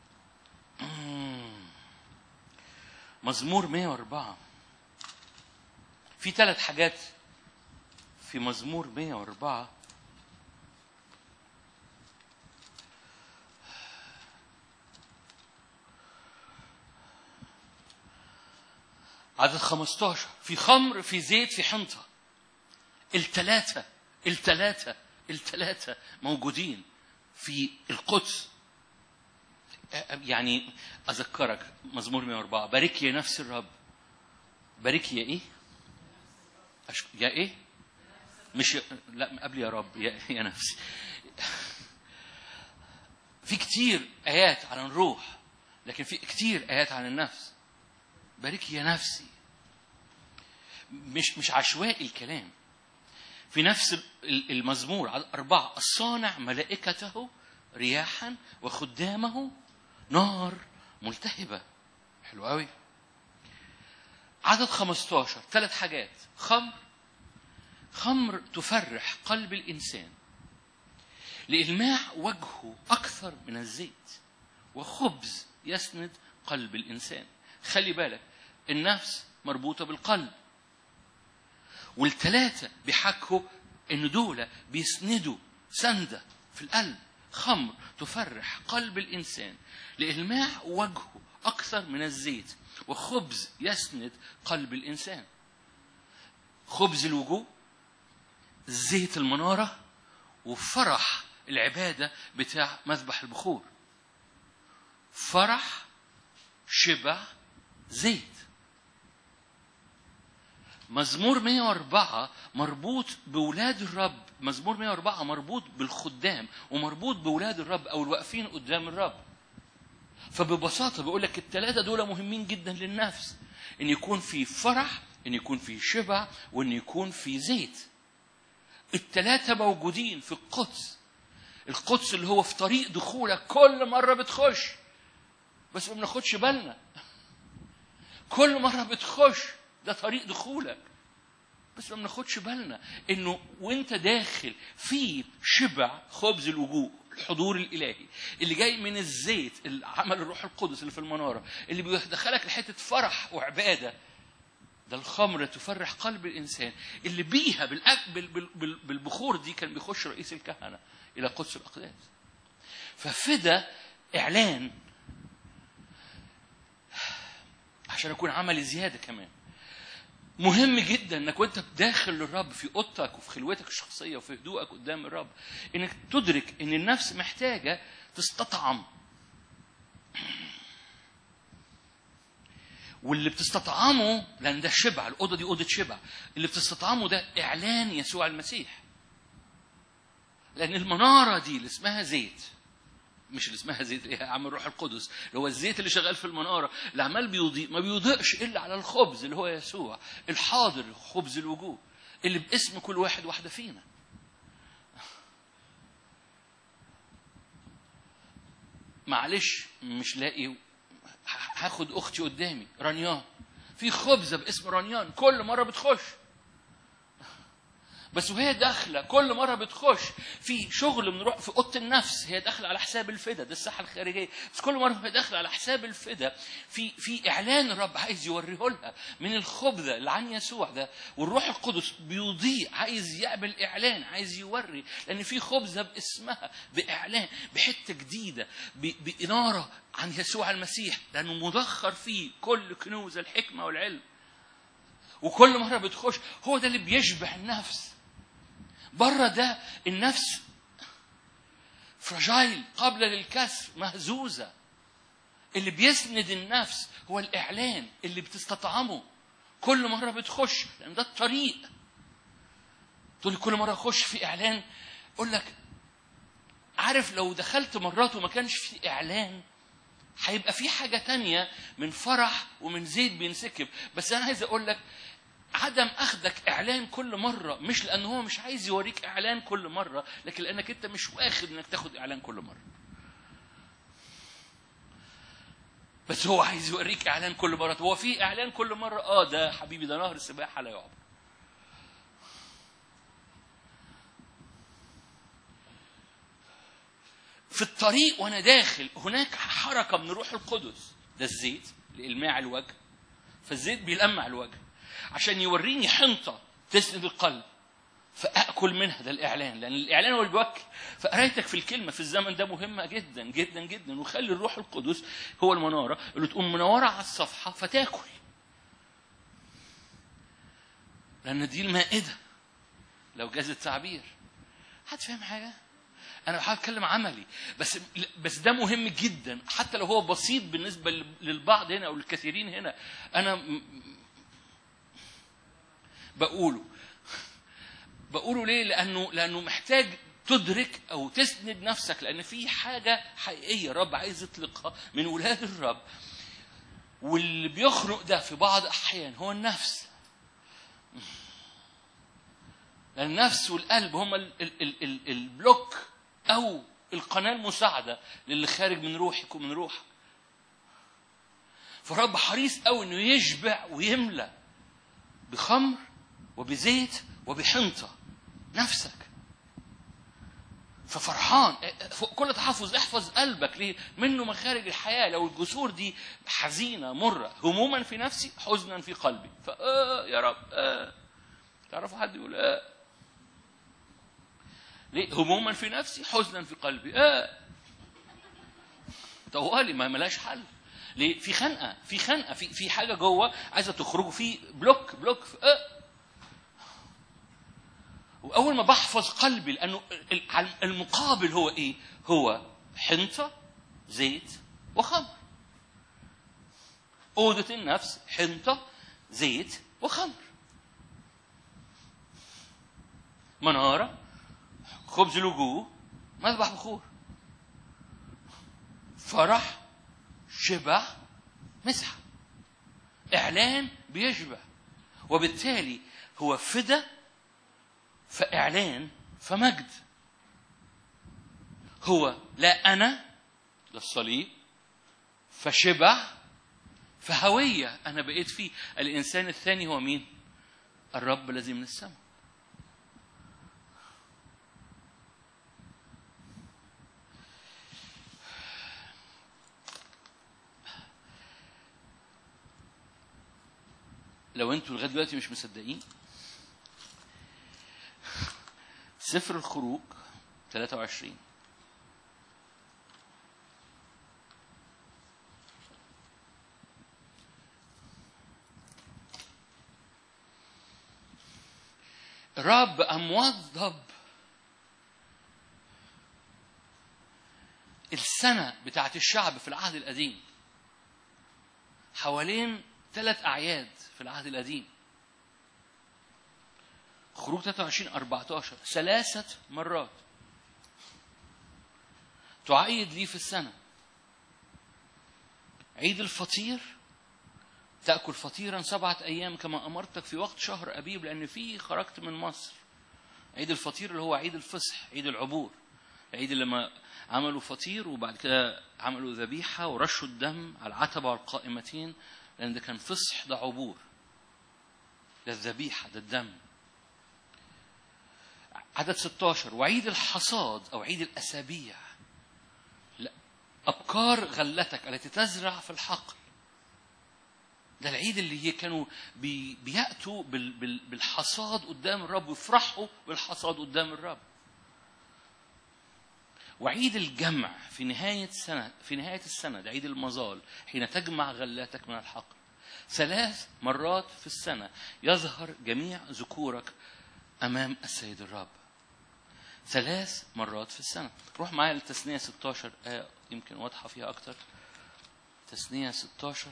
مزمور 104 في ثلاث حاجات في مزمور 104 عدد 15 في خمر في زيت في حنطة الثلاثة الثلاثة الثلاثة موجودين في القدس يعني اذكرك مزمور 104 بارك يا نفس الرب بارك يا ايه أشك... يا ايه مش ي... لا قبل يا رب يا, يا نفسي في كتير ايات عن الروح لكن في كتير ايات عن النفس بارك يا نفسي مش مش عشوائي الكلام في نفس المزمور على أربعة الصانع ملائكته رياحا وخدامه نار ملتهبة حلو قوي عدد 15 ثلاث حاجات خمر خمر تفرح قلب الإنسان لإلماع وجهه أكثر من الزيت وخبز يسند قلب الإنسان خلي بالك النفس مربوطة بالقلب والثلاثة بيحكوا إن دول بيسندوا سندة في القلب خمر تفرح قلب الإنسان لإلماع وجهه أكثر من الزيت وخبز يسند قلب الإنسان خبز الوجوه زيت المنارة وفرح العبادة بتاع مذبح البخور فرح شبع زيت مزمور 104 مربوط بولاد الرب مزمور 104 مربوط بالخدام ومربوط بولاد الرب او الواقفين قدام الرب فببساطه بيقول لك الثلاثه دول مهمين جدا للنفس ان يكون في فرح ان يكون في شبع وان يكون في زيت الثلاثه موجودين في القدس القدس اللي هو في طريق دخولك كل مره بتخش بس ما بناخدش بالنا كل مره بتخش ده طريق دخولك بس ما بناخدش بالنا انه وانت داخل في شبع خبز الوجوه الحضور الالهي اللي جاي من الزيت اللي عمل الروح القدس اللي في المناره اللي بيدخلك لحته فرح وعباده ده الخمر تفرح قلب الانسان اللي بيها بالأك... بال... بال... بالبخور دي كان بيخش رئيس الكهنه الى قدس الاقداس ففدى اعلان عشان اكون عملي زياده كمان مهم جدا انك وانت داخل للرب في اوضتك وفي خلوتك الشخصيه وفي هدوءك قدام الرب انك تدرك ان النفس محتاجه تستطعم واللي بتستطعمه لان ده شبع الاوضه دي اوضه شبع اللي بتستطعمه ده اعلان يسوع المسيح لان المناره دي اللي اسمها زيت مش اللي اسمها زيت ايه يا عم الروح القدس اللي هو الزيت اللي شغال في المناره اللي عمال بيضيء ما بيضيئش الا على الخبز اللي هو يسوع الحاضر خبز الوجوه اللي باسم كل واحد واحده فينا معلش مش لاقي هاخد اختي قدامي رانيان في خبزه باسم رانيان كل مره بتخش بس وهي داخله كل مره بتخش في شغل بنروح في اوضه النفس هي داخله على حساب الفدا ده الساحه الخارجيه بس كل مره وهي داخله على حساب الفدا في في اعلان الرب عايز يوريه لها من الخبزه اللي عن يسوع ده والروح القدس بيضيء عايز يعمل اعلان عايز يوري لان في خبزه باسمها باعلان بحته جديده باناره عن يسوع المسيح لانه مدخر فيه كل كنوز الحكمه والعلم وكل مره بتخش هو ده اللي بيشبع النفس بره ده النفس فراجايل قابلة للكسر مهزوزة اللي بيسند النفس هو الإعلان اللي بتستطعمه كل مرة بتخش لأن ده الطريق تقول لي كل مرة أخش في إعلان أقول لك عارف لو دخلت مرات وما كانش في إعلان هيبقى في حاجة تانية من فرح ومن زيت بينسكب بس أنا عايز أقول لك عدم اخذك اعلان كل مره مش لان هو مش عايز يوريك اعلان كل مره لكن لانك انت مش واخد انك تاخد اعلان كل مره بس هو عايز يوريك اعلان كل مره هو في اعلان كل مره اه ده حبيبي ده نهر السباحه لا يعبر في الطريق وانا داخل هناك حركه من روح القدس ده الزيت لإلماع الوجه فالزيت بيلمع الوجه عشان يوريني حنطة تسند القلب فأكل منها ده الإعلان لأن الإعلان هو اللي بيوكل فقرايتك في الكلمة في الزمن ده مهمة جدا جدا جدا وخلي الروح القدس هو المنارة اللي تقوم منورة على الصفحة فتاكل لأن دي المائدة لو جاز التعبير حد فاهم حاجة؟ انا بحاول اتكلم عملي بس بس ده مهم جدا حتى لو هو بسيط بالنسبه للبعض هنا او للكثيرين هنا انا م- بقوله بقوله ليه لانه لانه محتاج تدرك او تسند نفسك لان في حاجه حقيقيه الرب عايز يطلقها من ولاد الرب واللي بيخنق ده في بعض احيان هو النفس لأن النفس والقلب هما ال- ال- ال- ال- البلوك أو القناة المساعدة للي خارج من روحك ومن روحك. فالرب حريص قوي إنه يشبع ويملى بخمر وبزيت وبحنطة نفسك. ففرحان فوق كل تحفظ احفظ قلبك ليه؟ منه مخارج الحياة لو الجسور دي حزينة مرة هموما في نفسي حزنا في قلبي فآه يا رب آه تعرفوا حد يقول آه ليه هموما في نفسي حزنا في قلبي آه طوالي ما ملاش حل ليه في خنقه في خنقه في في حاجه جوه عايزه تخرجوا في بلوك بلوك في آه. واول ما بحفظ قلبي لانه ال- المقابل هو ايه هو حنطه زيت وخمر أوضة النفس حنطة زيت وخمر منارة خبز لجوه مذبح بخور فرح شبع مسحة إعلان بيشبع وبالتالي هو فدا فإعلان فمجد هو لا أنا ده الصليب فشبع فهوية أنا بقيت فيه الإنسان الثاني هو مين؟ الرب الذي من السماء لو انتوا لغايه دلوقتي مش مصدقين سفر الخروج 23 رب قام وضب السنة بتاعت الشعب في العهد القديم حوالين ثلاث أعياد في العهد القديم خروج 23 14 ثلاثة مرات تعيد لي في السنة عيد الفطير تأكل فطيرا سبعة أيام كما أمرتك في وقت شهر أبيب لأن فيه خرجت من مصر عيد الفطير اللي هو عيد الفصح عيد العبور عيد لما عملوا فطير وبعد كده عملوا ذبيحة ورشوا الدم على العتبة والقائمتين لأن ده كان فصح ده عبور ده الذبيحة ده الدم عدد 16 وعيد الحصاد أو عيد الأسابيع لا أبكار غلتك التي تزرع في الحقل ده العيد اللي هي كانوا بي بيأتوا بال بال بالحصاد قدام الرب ويفرحوا بالحصاد قدام الرب وعيد الجمع في نهاية سنة في نهاية السنة ده عيد المظال حين تجمع غلاتك من الحقل ثلاث مرات في السنة يظهر جميع ذكورك أمام السيد الرب ثلاث مرات في السنة روح معايا لتثنية 16 آية يمكن واضحة فيها أكتر تثنية 16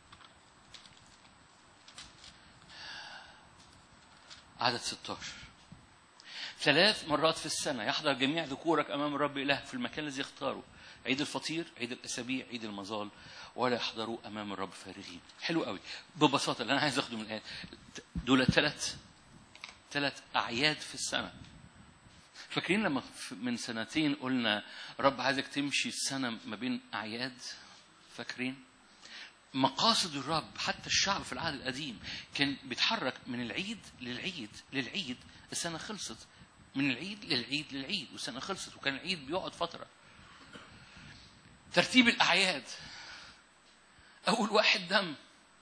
عدد 16 ثلاث مرات في السنة يحضر جميع ذكورك أمام الرب إله في المكان الذي يختاره عيد الفطير عيد الأسابيع عيد المظال ولا يحضروا أمام الرب فارغين حلو قوي ببساطة اللي أنا عايز أخده من الآية دول ثلاث ثلاث أعياد في السنة فاكرين لما من سنتين قلنا رب عايزك تمشي السنة ما بين أعياد فاكرين مقاصد الرب حتى الشعب في العهد القديم كان بيتحرك من العيد للعيد للعيد السنة خلصت من العيد للعيد للعيد والسنة خلصت وكان العيد بيقعد فترة ترتيب الأعياد أول واحد دم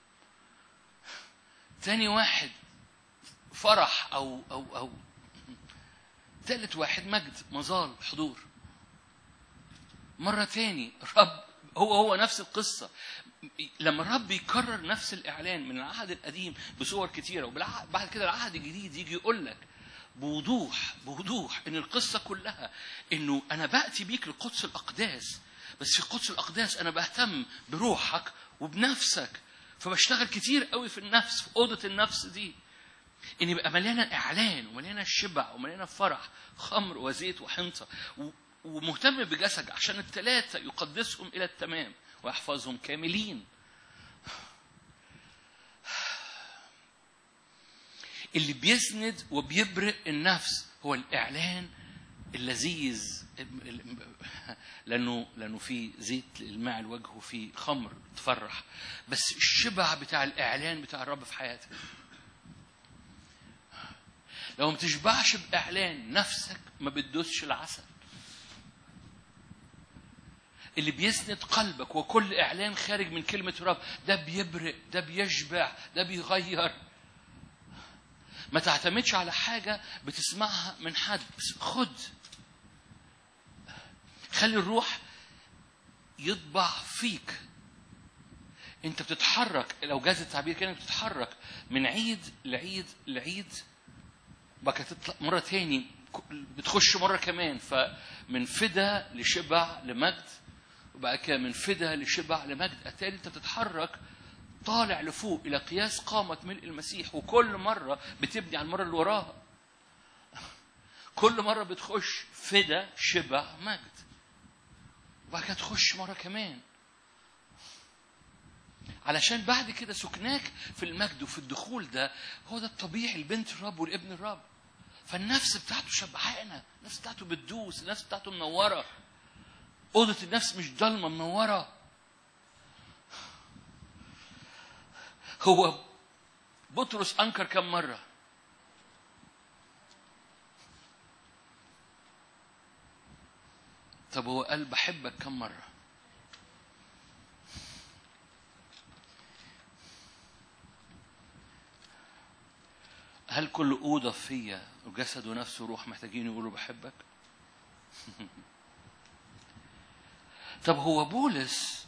تاني واحد فرح أو أو أو تالت واحد مجد مظال حضور مرة تاني رب هو هو نفس القصة لما الرب يكرر نفس الإعلان من العهد القديم بصور كتيرة وبعد كده العهد الجديد يجي يقول لك بوضوح بوضوح ان القصه كلها انه انا باتي بيك لقدس الاقداس بس في قدس الاقداس انا بهتم بروحك وبنفسك فبشتغل كتير قوي في النفس في اوضه النفس دي ان يبقى مليانه اعلان ومليانه شبع ومليانه فرح خمر وزيت وحنطه و- ومهتم بجسد عشان الثلاثه يقدسهم الى التمام ويحفظهم كاملين اللي بيسند وبيبرئ النفس هو الاعلان اللذيذ لانه لانه في زيت الماء الوجه وفي خمر تفرح بس الشبع بتاع الاعلان بتاع الرب في حياتك لو ما تشبعش باعلان نفسك ما بتدوسش العسل اللي بيسند قلبك وكل اعلان خارج من كلمه الرب ده بيبرئ ده بيشبع ده بيغير ما تعتمدش على حاجة بتسمعها من حد بس خد خلي الروح يطبع فيك انت بتتحرك لو جاز التعبير كده بتتحرك من عيد لعيد لعيد بقى تطلع مرة تاني بتخش مرة كمان فمن فدا لشبع لمجد وبقى كده من فدا لشبع لمجد اتاري انت بتتحرك طالع لفوق الى قياس قامه ملء المسيح وكل مره بتبني على المره اللي وراها كل مره بتخش فدا شبع مجد وبعد كده تخش مره كمان علشان بعد كده سكناك في المجد وفي الدخول ده هو ده الطبيعي البنت الرب والابن الرب فالنفس بتاعته شبعانه النفس بتاعته بتدوس النفس بتاعته منوره اوضه النفس مش ضلمه منوره هو بطرس انكر كم مره طب هو قال بحبك كم مره هل كل أوضة فيا وجسد ونفس وروح محتاجين يقولوا بحبك؟ طب هو بولس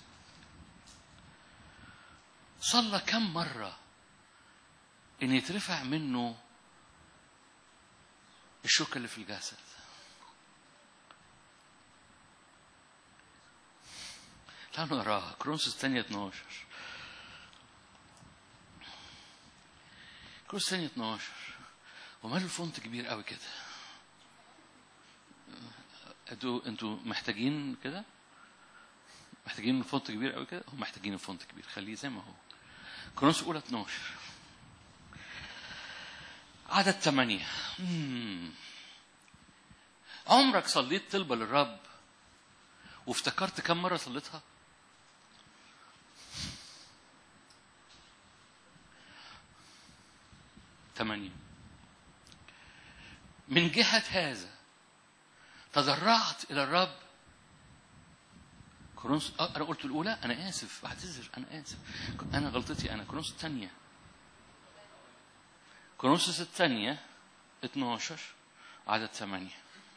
صلى كم مرة إن يترفع منه الشوكة اللي في الجسد تعالوا نقراها كرونسوس الثانية 12 كرونسوس الثانية 12 وماله الفونت كبير قوي كده انتوا انتوا محتاجين كده محتاجين الفونت كبير قوي كده هم محتاجين الفونت كبير خليه زي ما هو كرونس اولى 12 عدد ثمانية مم. عمرك صليت طلبة للرب وافتكرت كم مرة صليتها؟ ثمانية من جهة هذا تضرعت إلى الرب كورنثوس أه انا قلت الاولى انا اسف بعتذر انا اسف انا غلطتي انا كورنثوس الثانيه كورنثوس الثانيه 12 عدد 8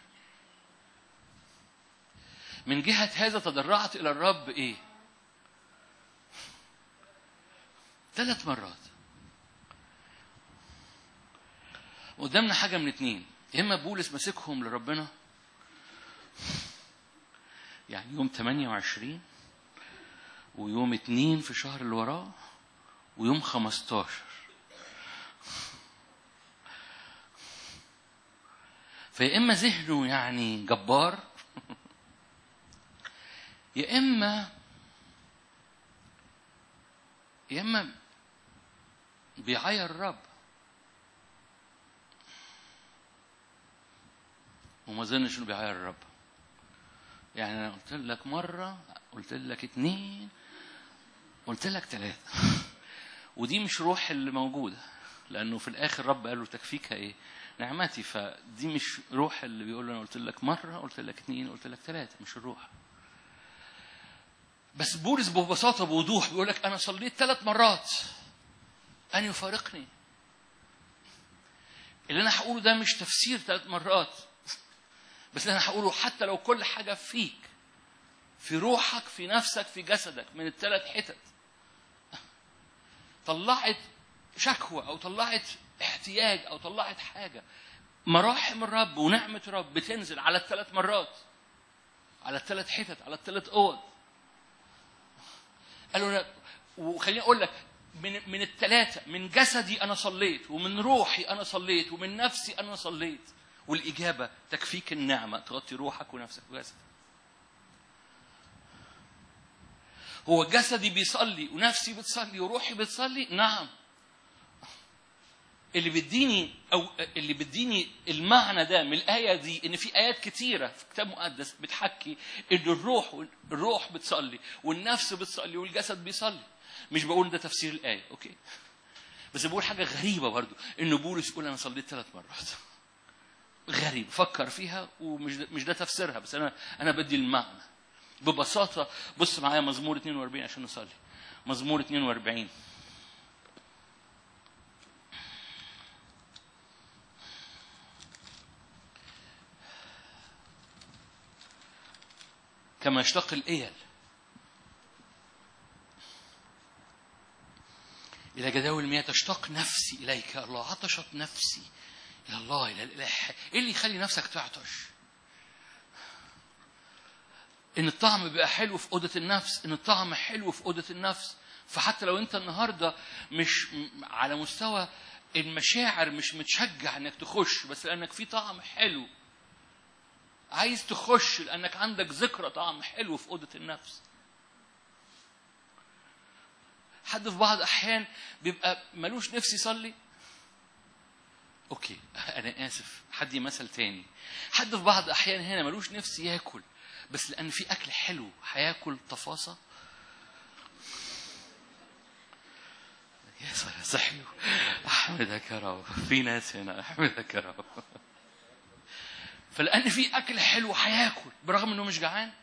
من جهة هذا تضرعت إلى الرب إيه؟ ثلاث مرات قدامنا حاجة من اتنين يا إما بولس ماسكهم لربنا يعني يوم 28 ويوم 2 في الشهر اللي وراه ويوم 15 فيا اما ذهنه يعني جبار يا اما يا اما بيعير الرب وما ظنش انه بيعير الرب يعني انا قلت لك مره قلت لك اتنين قلت لك ثلاثه ودي مش روح اللي موجوده لانه في الاخر رب قال له تكفيك ايه نعمتي فدي مش روح اللي بيقول له انا قلت لك مره قلت لك اتنين قلت لك ثلاثه مش الروح بس بولس ببساطه بوضوح بيقول لك انا صليت ثلاث مرات ان يفارقني اللي انا هقوله ده مش تفسير ثلاث مرات بس اللي انا هقوله حتى لو كل حاجه فيك في روحك في نفسك في جسدك من الثلاث حتت طلعت شكوى او طلعت احتياج او طلعت حاجه مراحم الرب ونعمة الرب بتنزل على الثلاث مرات على الثلاث حتت على الثلاث اوض قالوا لا وخليني اقول لك من من الثلاثه من جسدي انا صليت ومن روحي انا صليت ومن نفسي انا صليت والاجابه تكفيك النعمه تغطي روحك ونفسك وجسدك هو جسدي بيصلي ونفسي بتصلي وروحي بتصلي نعم اللي بيديني او اللي بيديني المعنى ده من الايه دي ان في ايات كتيره في كتاب مقدس بتحكي ان الروح الروح بتصلي والنفس بتصلي والجسد بيصلي مش بقول ده تفسير الايه اوكي بس بقول حاجه غريبه برضو ان بولس يقول انا صليت ثلاث مرات غريب فكر فيها ومش ده مش ده تفسيرها بس انا انا بدي المعنى ببساطه بص معايا مزمور 42 عشان نصلي مزمور 42 كما يشتق الإيل إلى جداول المياه تشتاق نفسي إليك يا الله عطشت نفسي إلى الله إلى الإله إيه اللي يخلي نفسك تعطش؟ إن الطعم بيبقى حلو في أوضة النفس، إن الطعم حلو في أوضة النفس، فحتى لو أنت النهاردة مش على مستوى المشاعر مش متشجع إنك تخش بس لأنك في طعم حلو عايز تخش لأنك عندك ذكرى طعم حلو في أوضة النفس حد في بعض أحيان بيبقى ملوش نفس يصلي أوكي أنا آسف حد مثل تاني حد في بعض أحيان هنا ملوش نفس ياكل بس لأن في أكل حلو هياكل تفاصة يا صحي أحمدك يا رب في ناس هنا أحمدك يا رب فلان في اكل حلو هياكل برغم انه مش جعان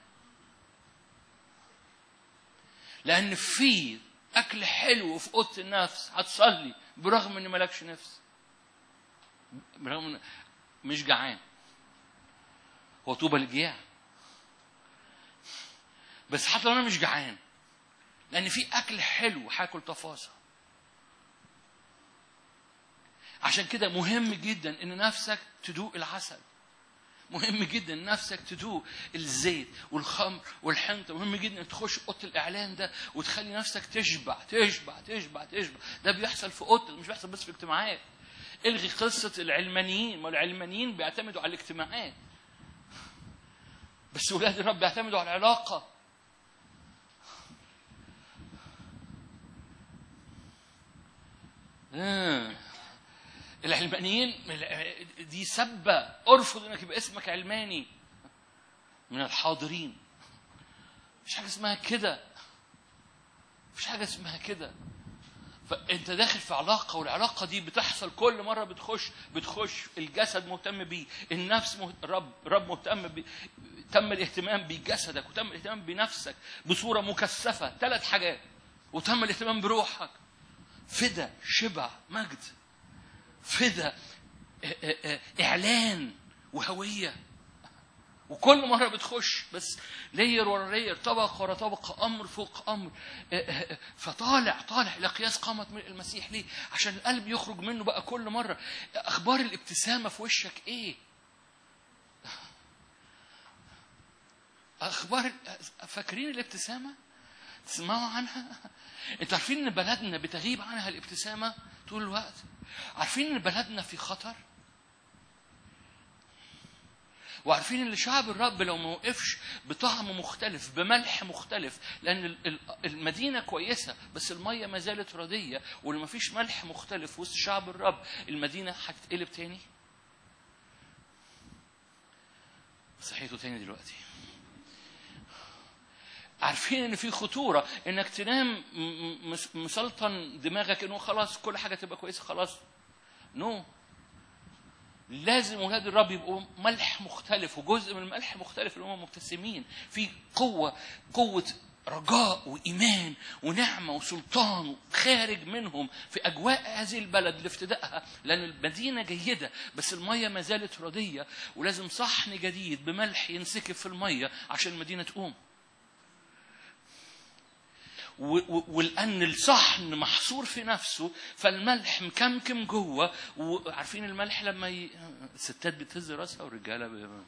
لان في اكل حلو في اوضه النفس هتصلي برغم ان مالكش نفس برغم ان مش جعان هو طوبى للجياع بس حتى لو انا مش جعان لان في اكل حلو هاكل تفاصيل عشان كده مهم جدا ان نفسك تدوق العسل مهم جدا نفسك تدوق الزيت والخمر والحنطة مهم جدا تخش اوضه الاعلان ده وتخلي نفسك تشبع تشبع تشبع تشبع ده بيحصل في اوضه مش بيحصل بس في اجتماعات الغي قصه العلمانيين ما العلمانيين بيعتمدوا على الاجتماعات بس ولاد الرب بيعتمدوا على العلاقه آه. العلمانيين دي سبة ارفض انك يبقى اسمك علماني من الحاضرين مفيش حاجة اسمها كده مفيش حاجة اسمها كده فانت داخل في علاقة والعلاقة دي بتحصل كل مرة بتخش بتخش الجسد مهتم بيه النفس مهت... رب رب مهتم بيه تم الاهتمام بجسدك وتم الاهتمام بنفسك بصورة مكثفة ثلاث حاجات وتم الاهتمام بروحك فدا شبع مجد فدا اعلان وهويه وكل مره بتخش بس لير ورا لير طبقه ورا طبقه امر فوق امر فطالع طالع الى قياس قامه المسيح ليه عشان القلب يخرج منه بقى كل مره اخبار الابتسامه في وشك ايه اخبار فاكرين الابتسامه تسمعوا عنها انتوا عارفين ان بلدنا بتغيب عنها الابتسامه طول الوقت عارفين ان بلدنا في خطر وعارفين ان شعب الرب لو ما وقفش بطعم مختلف بملح مختلف لان المدينه كويسه بس الميه ما زالت رديه ولو ما فيش ملح مختلف وسط شعب الرب المدينه هتتقلب تاني صحيتوا تاني دلوقتي عارفين ان في خطوره انك تنام مسلطن دماغك انه خلاص كل حاجه تبقى كويسه خلاص نو no. لازم ولاد الرب يبقوا ملح مختلف وجزء من الملح مختلف اللي هم مبتسمين في قوه قوه رجاء وايمان ونعمه وسلطان خارج منهم في اجواء هذه البلد لافتدائها لان المدينه جيده بس الميه ما زالت رديه ولازم صحن جديد بملح ينسكب في الميه عشان المدينه تقوم و- و- ولأن الصحن محصور في نفسه فالملح مكمكم جوه وعارفين الملح لما ي... الستات بتهز راسها والرجاله ب...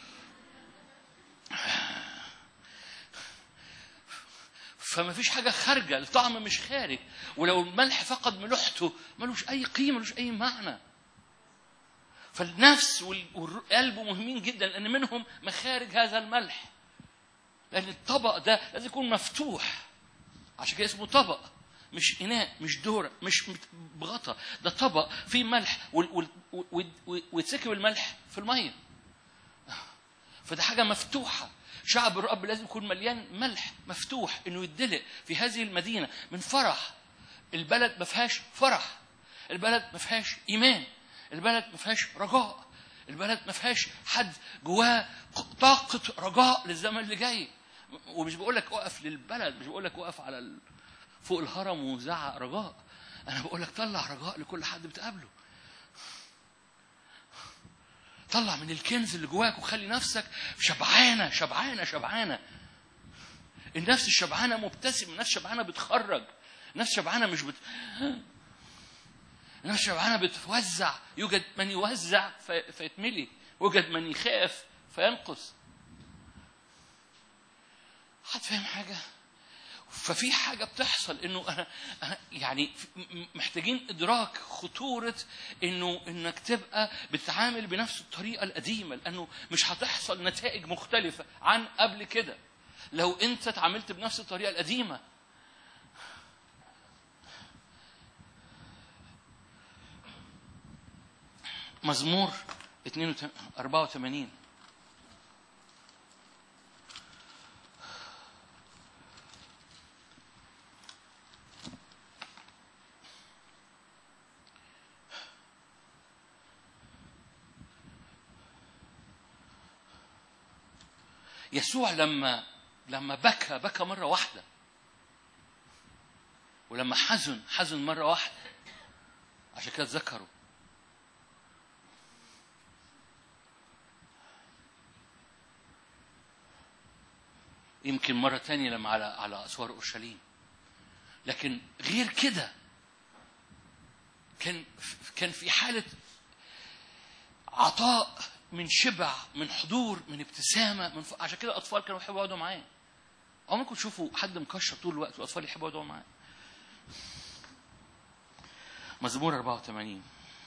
فما فيش حاجة خارجة الطعم مش خارج ولو الملح فقد ملوحته ملوش أي قيمة ملوش أي معنى فالنفس وال- والقلب مهمين جدا لأن منهم مخارج هذا الملح لأن الطبق ده لازم يكون مفتوح عشان كده اسمه طبق مش إناء مش دورة مش مت- بغطا ده طبق فيه ملح وال- وال- وال- وال- ويتسكب الملح في المية فده حاجة مفتوحة شعب الرب لازم يكون مليان ملح مفتوح انه يدلق في هذه المدينة من فرح البلد ما فيهاش فرح البلد ما فيهاش ايمان البلد ما فيهاش رجاء البلد ما فيهاش حد جواه طاقة رجاء للزمن اللي جاي ومش بقول لك اقف للبلد مش بقول لك اقف على ال... فوق الهرم وزعق رجاء انا بقول لك طلع رجاء لكل حد بتقابله طلع من الكنز اللي جواك وخلي نفسك شبعانه شبعانه شبعانه النفس الشبعانه مبتسمه النفس الشبعانه بتخرج النفس الشبعانه مش بت النفس الشبعانه بتوزع يوجد من يوزع في... فيتملي يوجد من يخاف فينقص حد فاهم حاجه ففي حاجة بتحصل انه انا أنا يعني م- محتاجين ادراك خطورة انه انك تبقى بتتعامل بنفس الطريقة القديمة لانه مش هتحصل نتائج مختلفة عن قبل كده لو انت اتعاملت بنفس الطريقة القديمة مزمور 82 84 يسوع لما لما بكى بكى مرة واحدة ولما حزن حزن مرة واحدة عشان كده ذكروا يمكن مرة تانية لما على على أسوار أورشليم لكن غير كده كان كان في حالة عطاء من شبع من حضور من ابتسامة من ف... عشان كده الأطفال كانوا يحبوا يقعدوا معاه عمركم تشوفوا حد مكشر طول الوقت والأطفال يحبوا يقعدوا معاه مزمور 84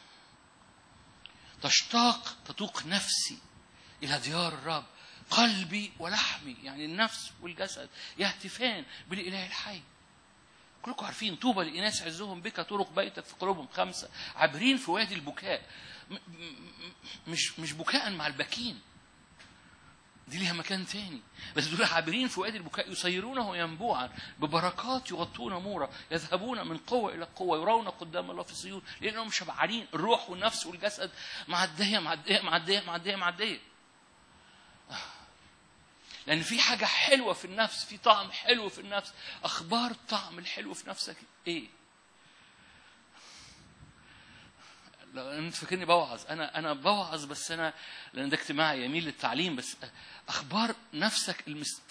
تشتاق تتوق نفسي إلى ديار الرب قلبي ولحمي يعني النفس والجسد يهتفان بالإله الحي كلكم عارفين طوبى لإناس عزهم بك طرق بيتك في قلوبهم خمسة عابرين في وادي البكاء م- م- مش مش بكاء مع البكين دي ليها مكان تاني بس دول عابرين في وادي البكاء يسيرونه ينبوعا ببركات يغطون مورا يذهبون من قوة إلى قوة يرون قدام الله في صيون لأنهم شبعانين الروح والنفس والجسد معدية معدية معدية معدية معدية لأن في حاجة حلوة في النفس في طعم حلو في النفس أخبار الطعم الحلو في نفسك إيه؟ لو انت فاكرني بوعظ انا انا بوعظ بس انا لان ده اجتماع يميل للتعليم بس اخبار نفسك المس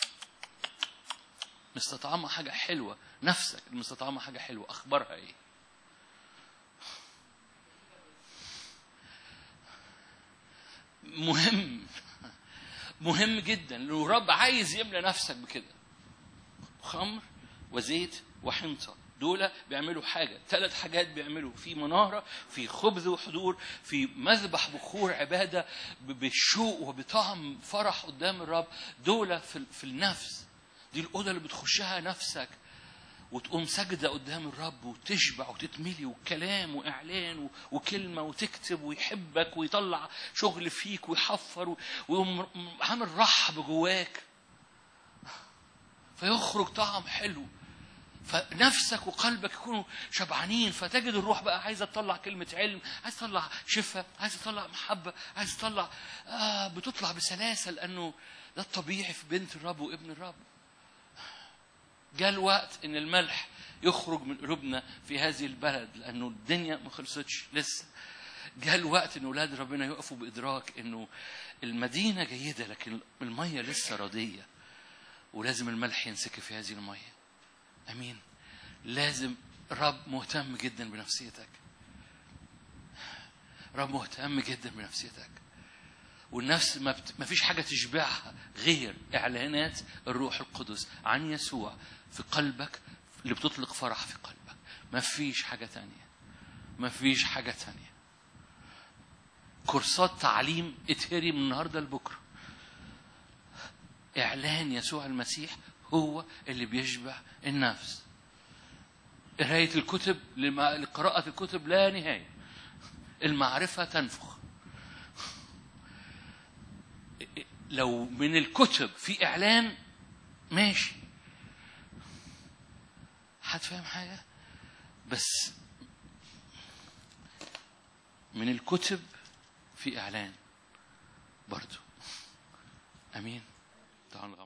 مستطعمه حاجه حلوه نفسك المستطعمه حاجه حلوه اخبارها ايه مهم مهم جدا لانه الرب عايز يملى نفسك بكده خمر وزيت وحنطه دول بيعملوا حاجة ثلاث حاجات بيعملوا في منارة في خبز وحضور في مذبح بخور عبادة ب- بالشوق وبطعم فرح قدام الرب دول في, في النفس دي الأوضة اللي بتخشها نفسك وتقوم ساجدة قدام الرب وتشبع وتتملي وكلام وإعلان و- وكلمة وتكتب ويحبك ويطلع شغل فيك ويحفر و- ويقوم عامل رحب جواك فيخرج طعم حلو فنفسك وقلبك يكونوا شبعانين فتجد الروح بقى عايزه تطلع كلمه علم عايز تطلع شفاء عايز تطلع محبه عايز تطلع آه بتطلع بسلاسه لانه ده الطبيعي في بنت الرب وابن الرب جاء الوقت ان الملح يخرج من قلوبنا في هذه البلد لانه الدنيا ما خلصتش لسه جاء الوقت ان اولاد ربنا يقفوا بادراك انه المدينه جيده لكن الميه لسه رديه ولازم الملح ينسكب في هذه الميه امين لازم رب مهتم جدا بنفسيتك رب مهتم جدا بنفسيتك والنفس ما, بت... ما فيش حاجة تشبعها غير إعلانات الروح القدس عن يسوع في قلبك اللي بتطلق فرح في قلبك ما فيش حاجة تانية ما فيش حاجة تانية كورسات تعليم اتهري من النهاردة لبكرة إعلان يسوع المسيح هو اللي بيشبع النفس قراية الكتب لما- لقراءة الكتب لا نهاية المعرفة تنفخ لو من الكتب في إعلان ماشي حد فاهم حاجة بس من الكتب في إعلان برضو أمين تعالوا نغمض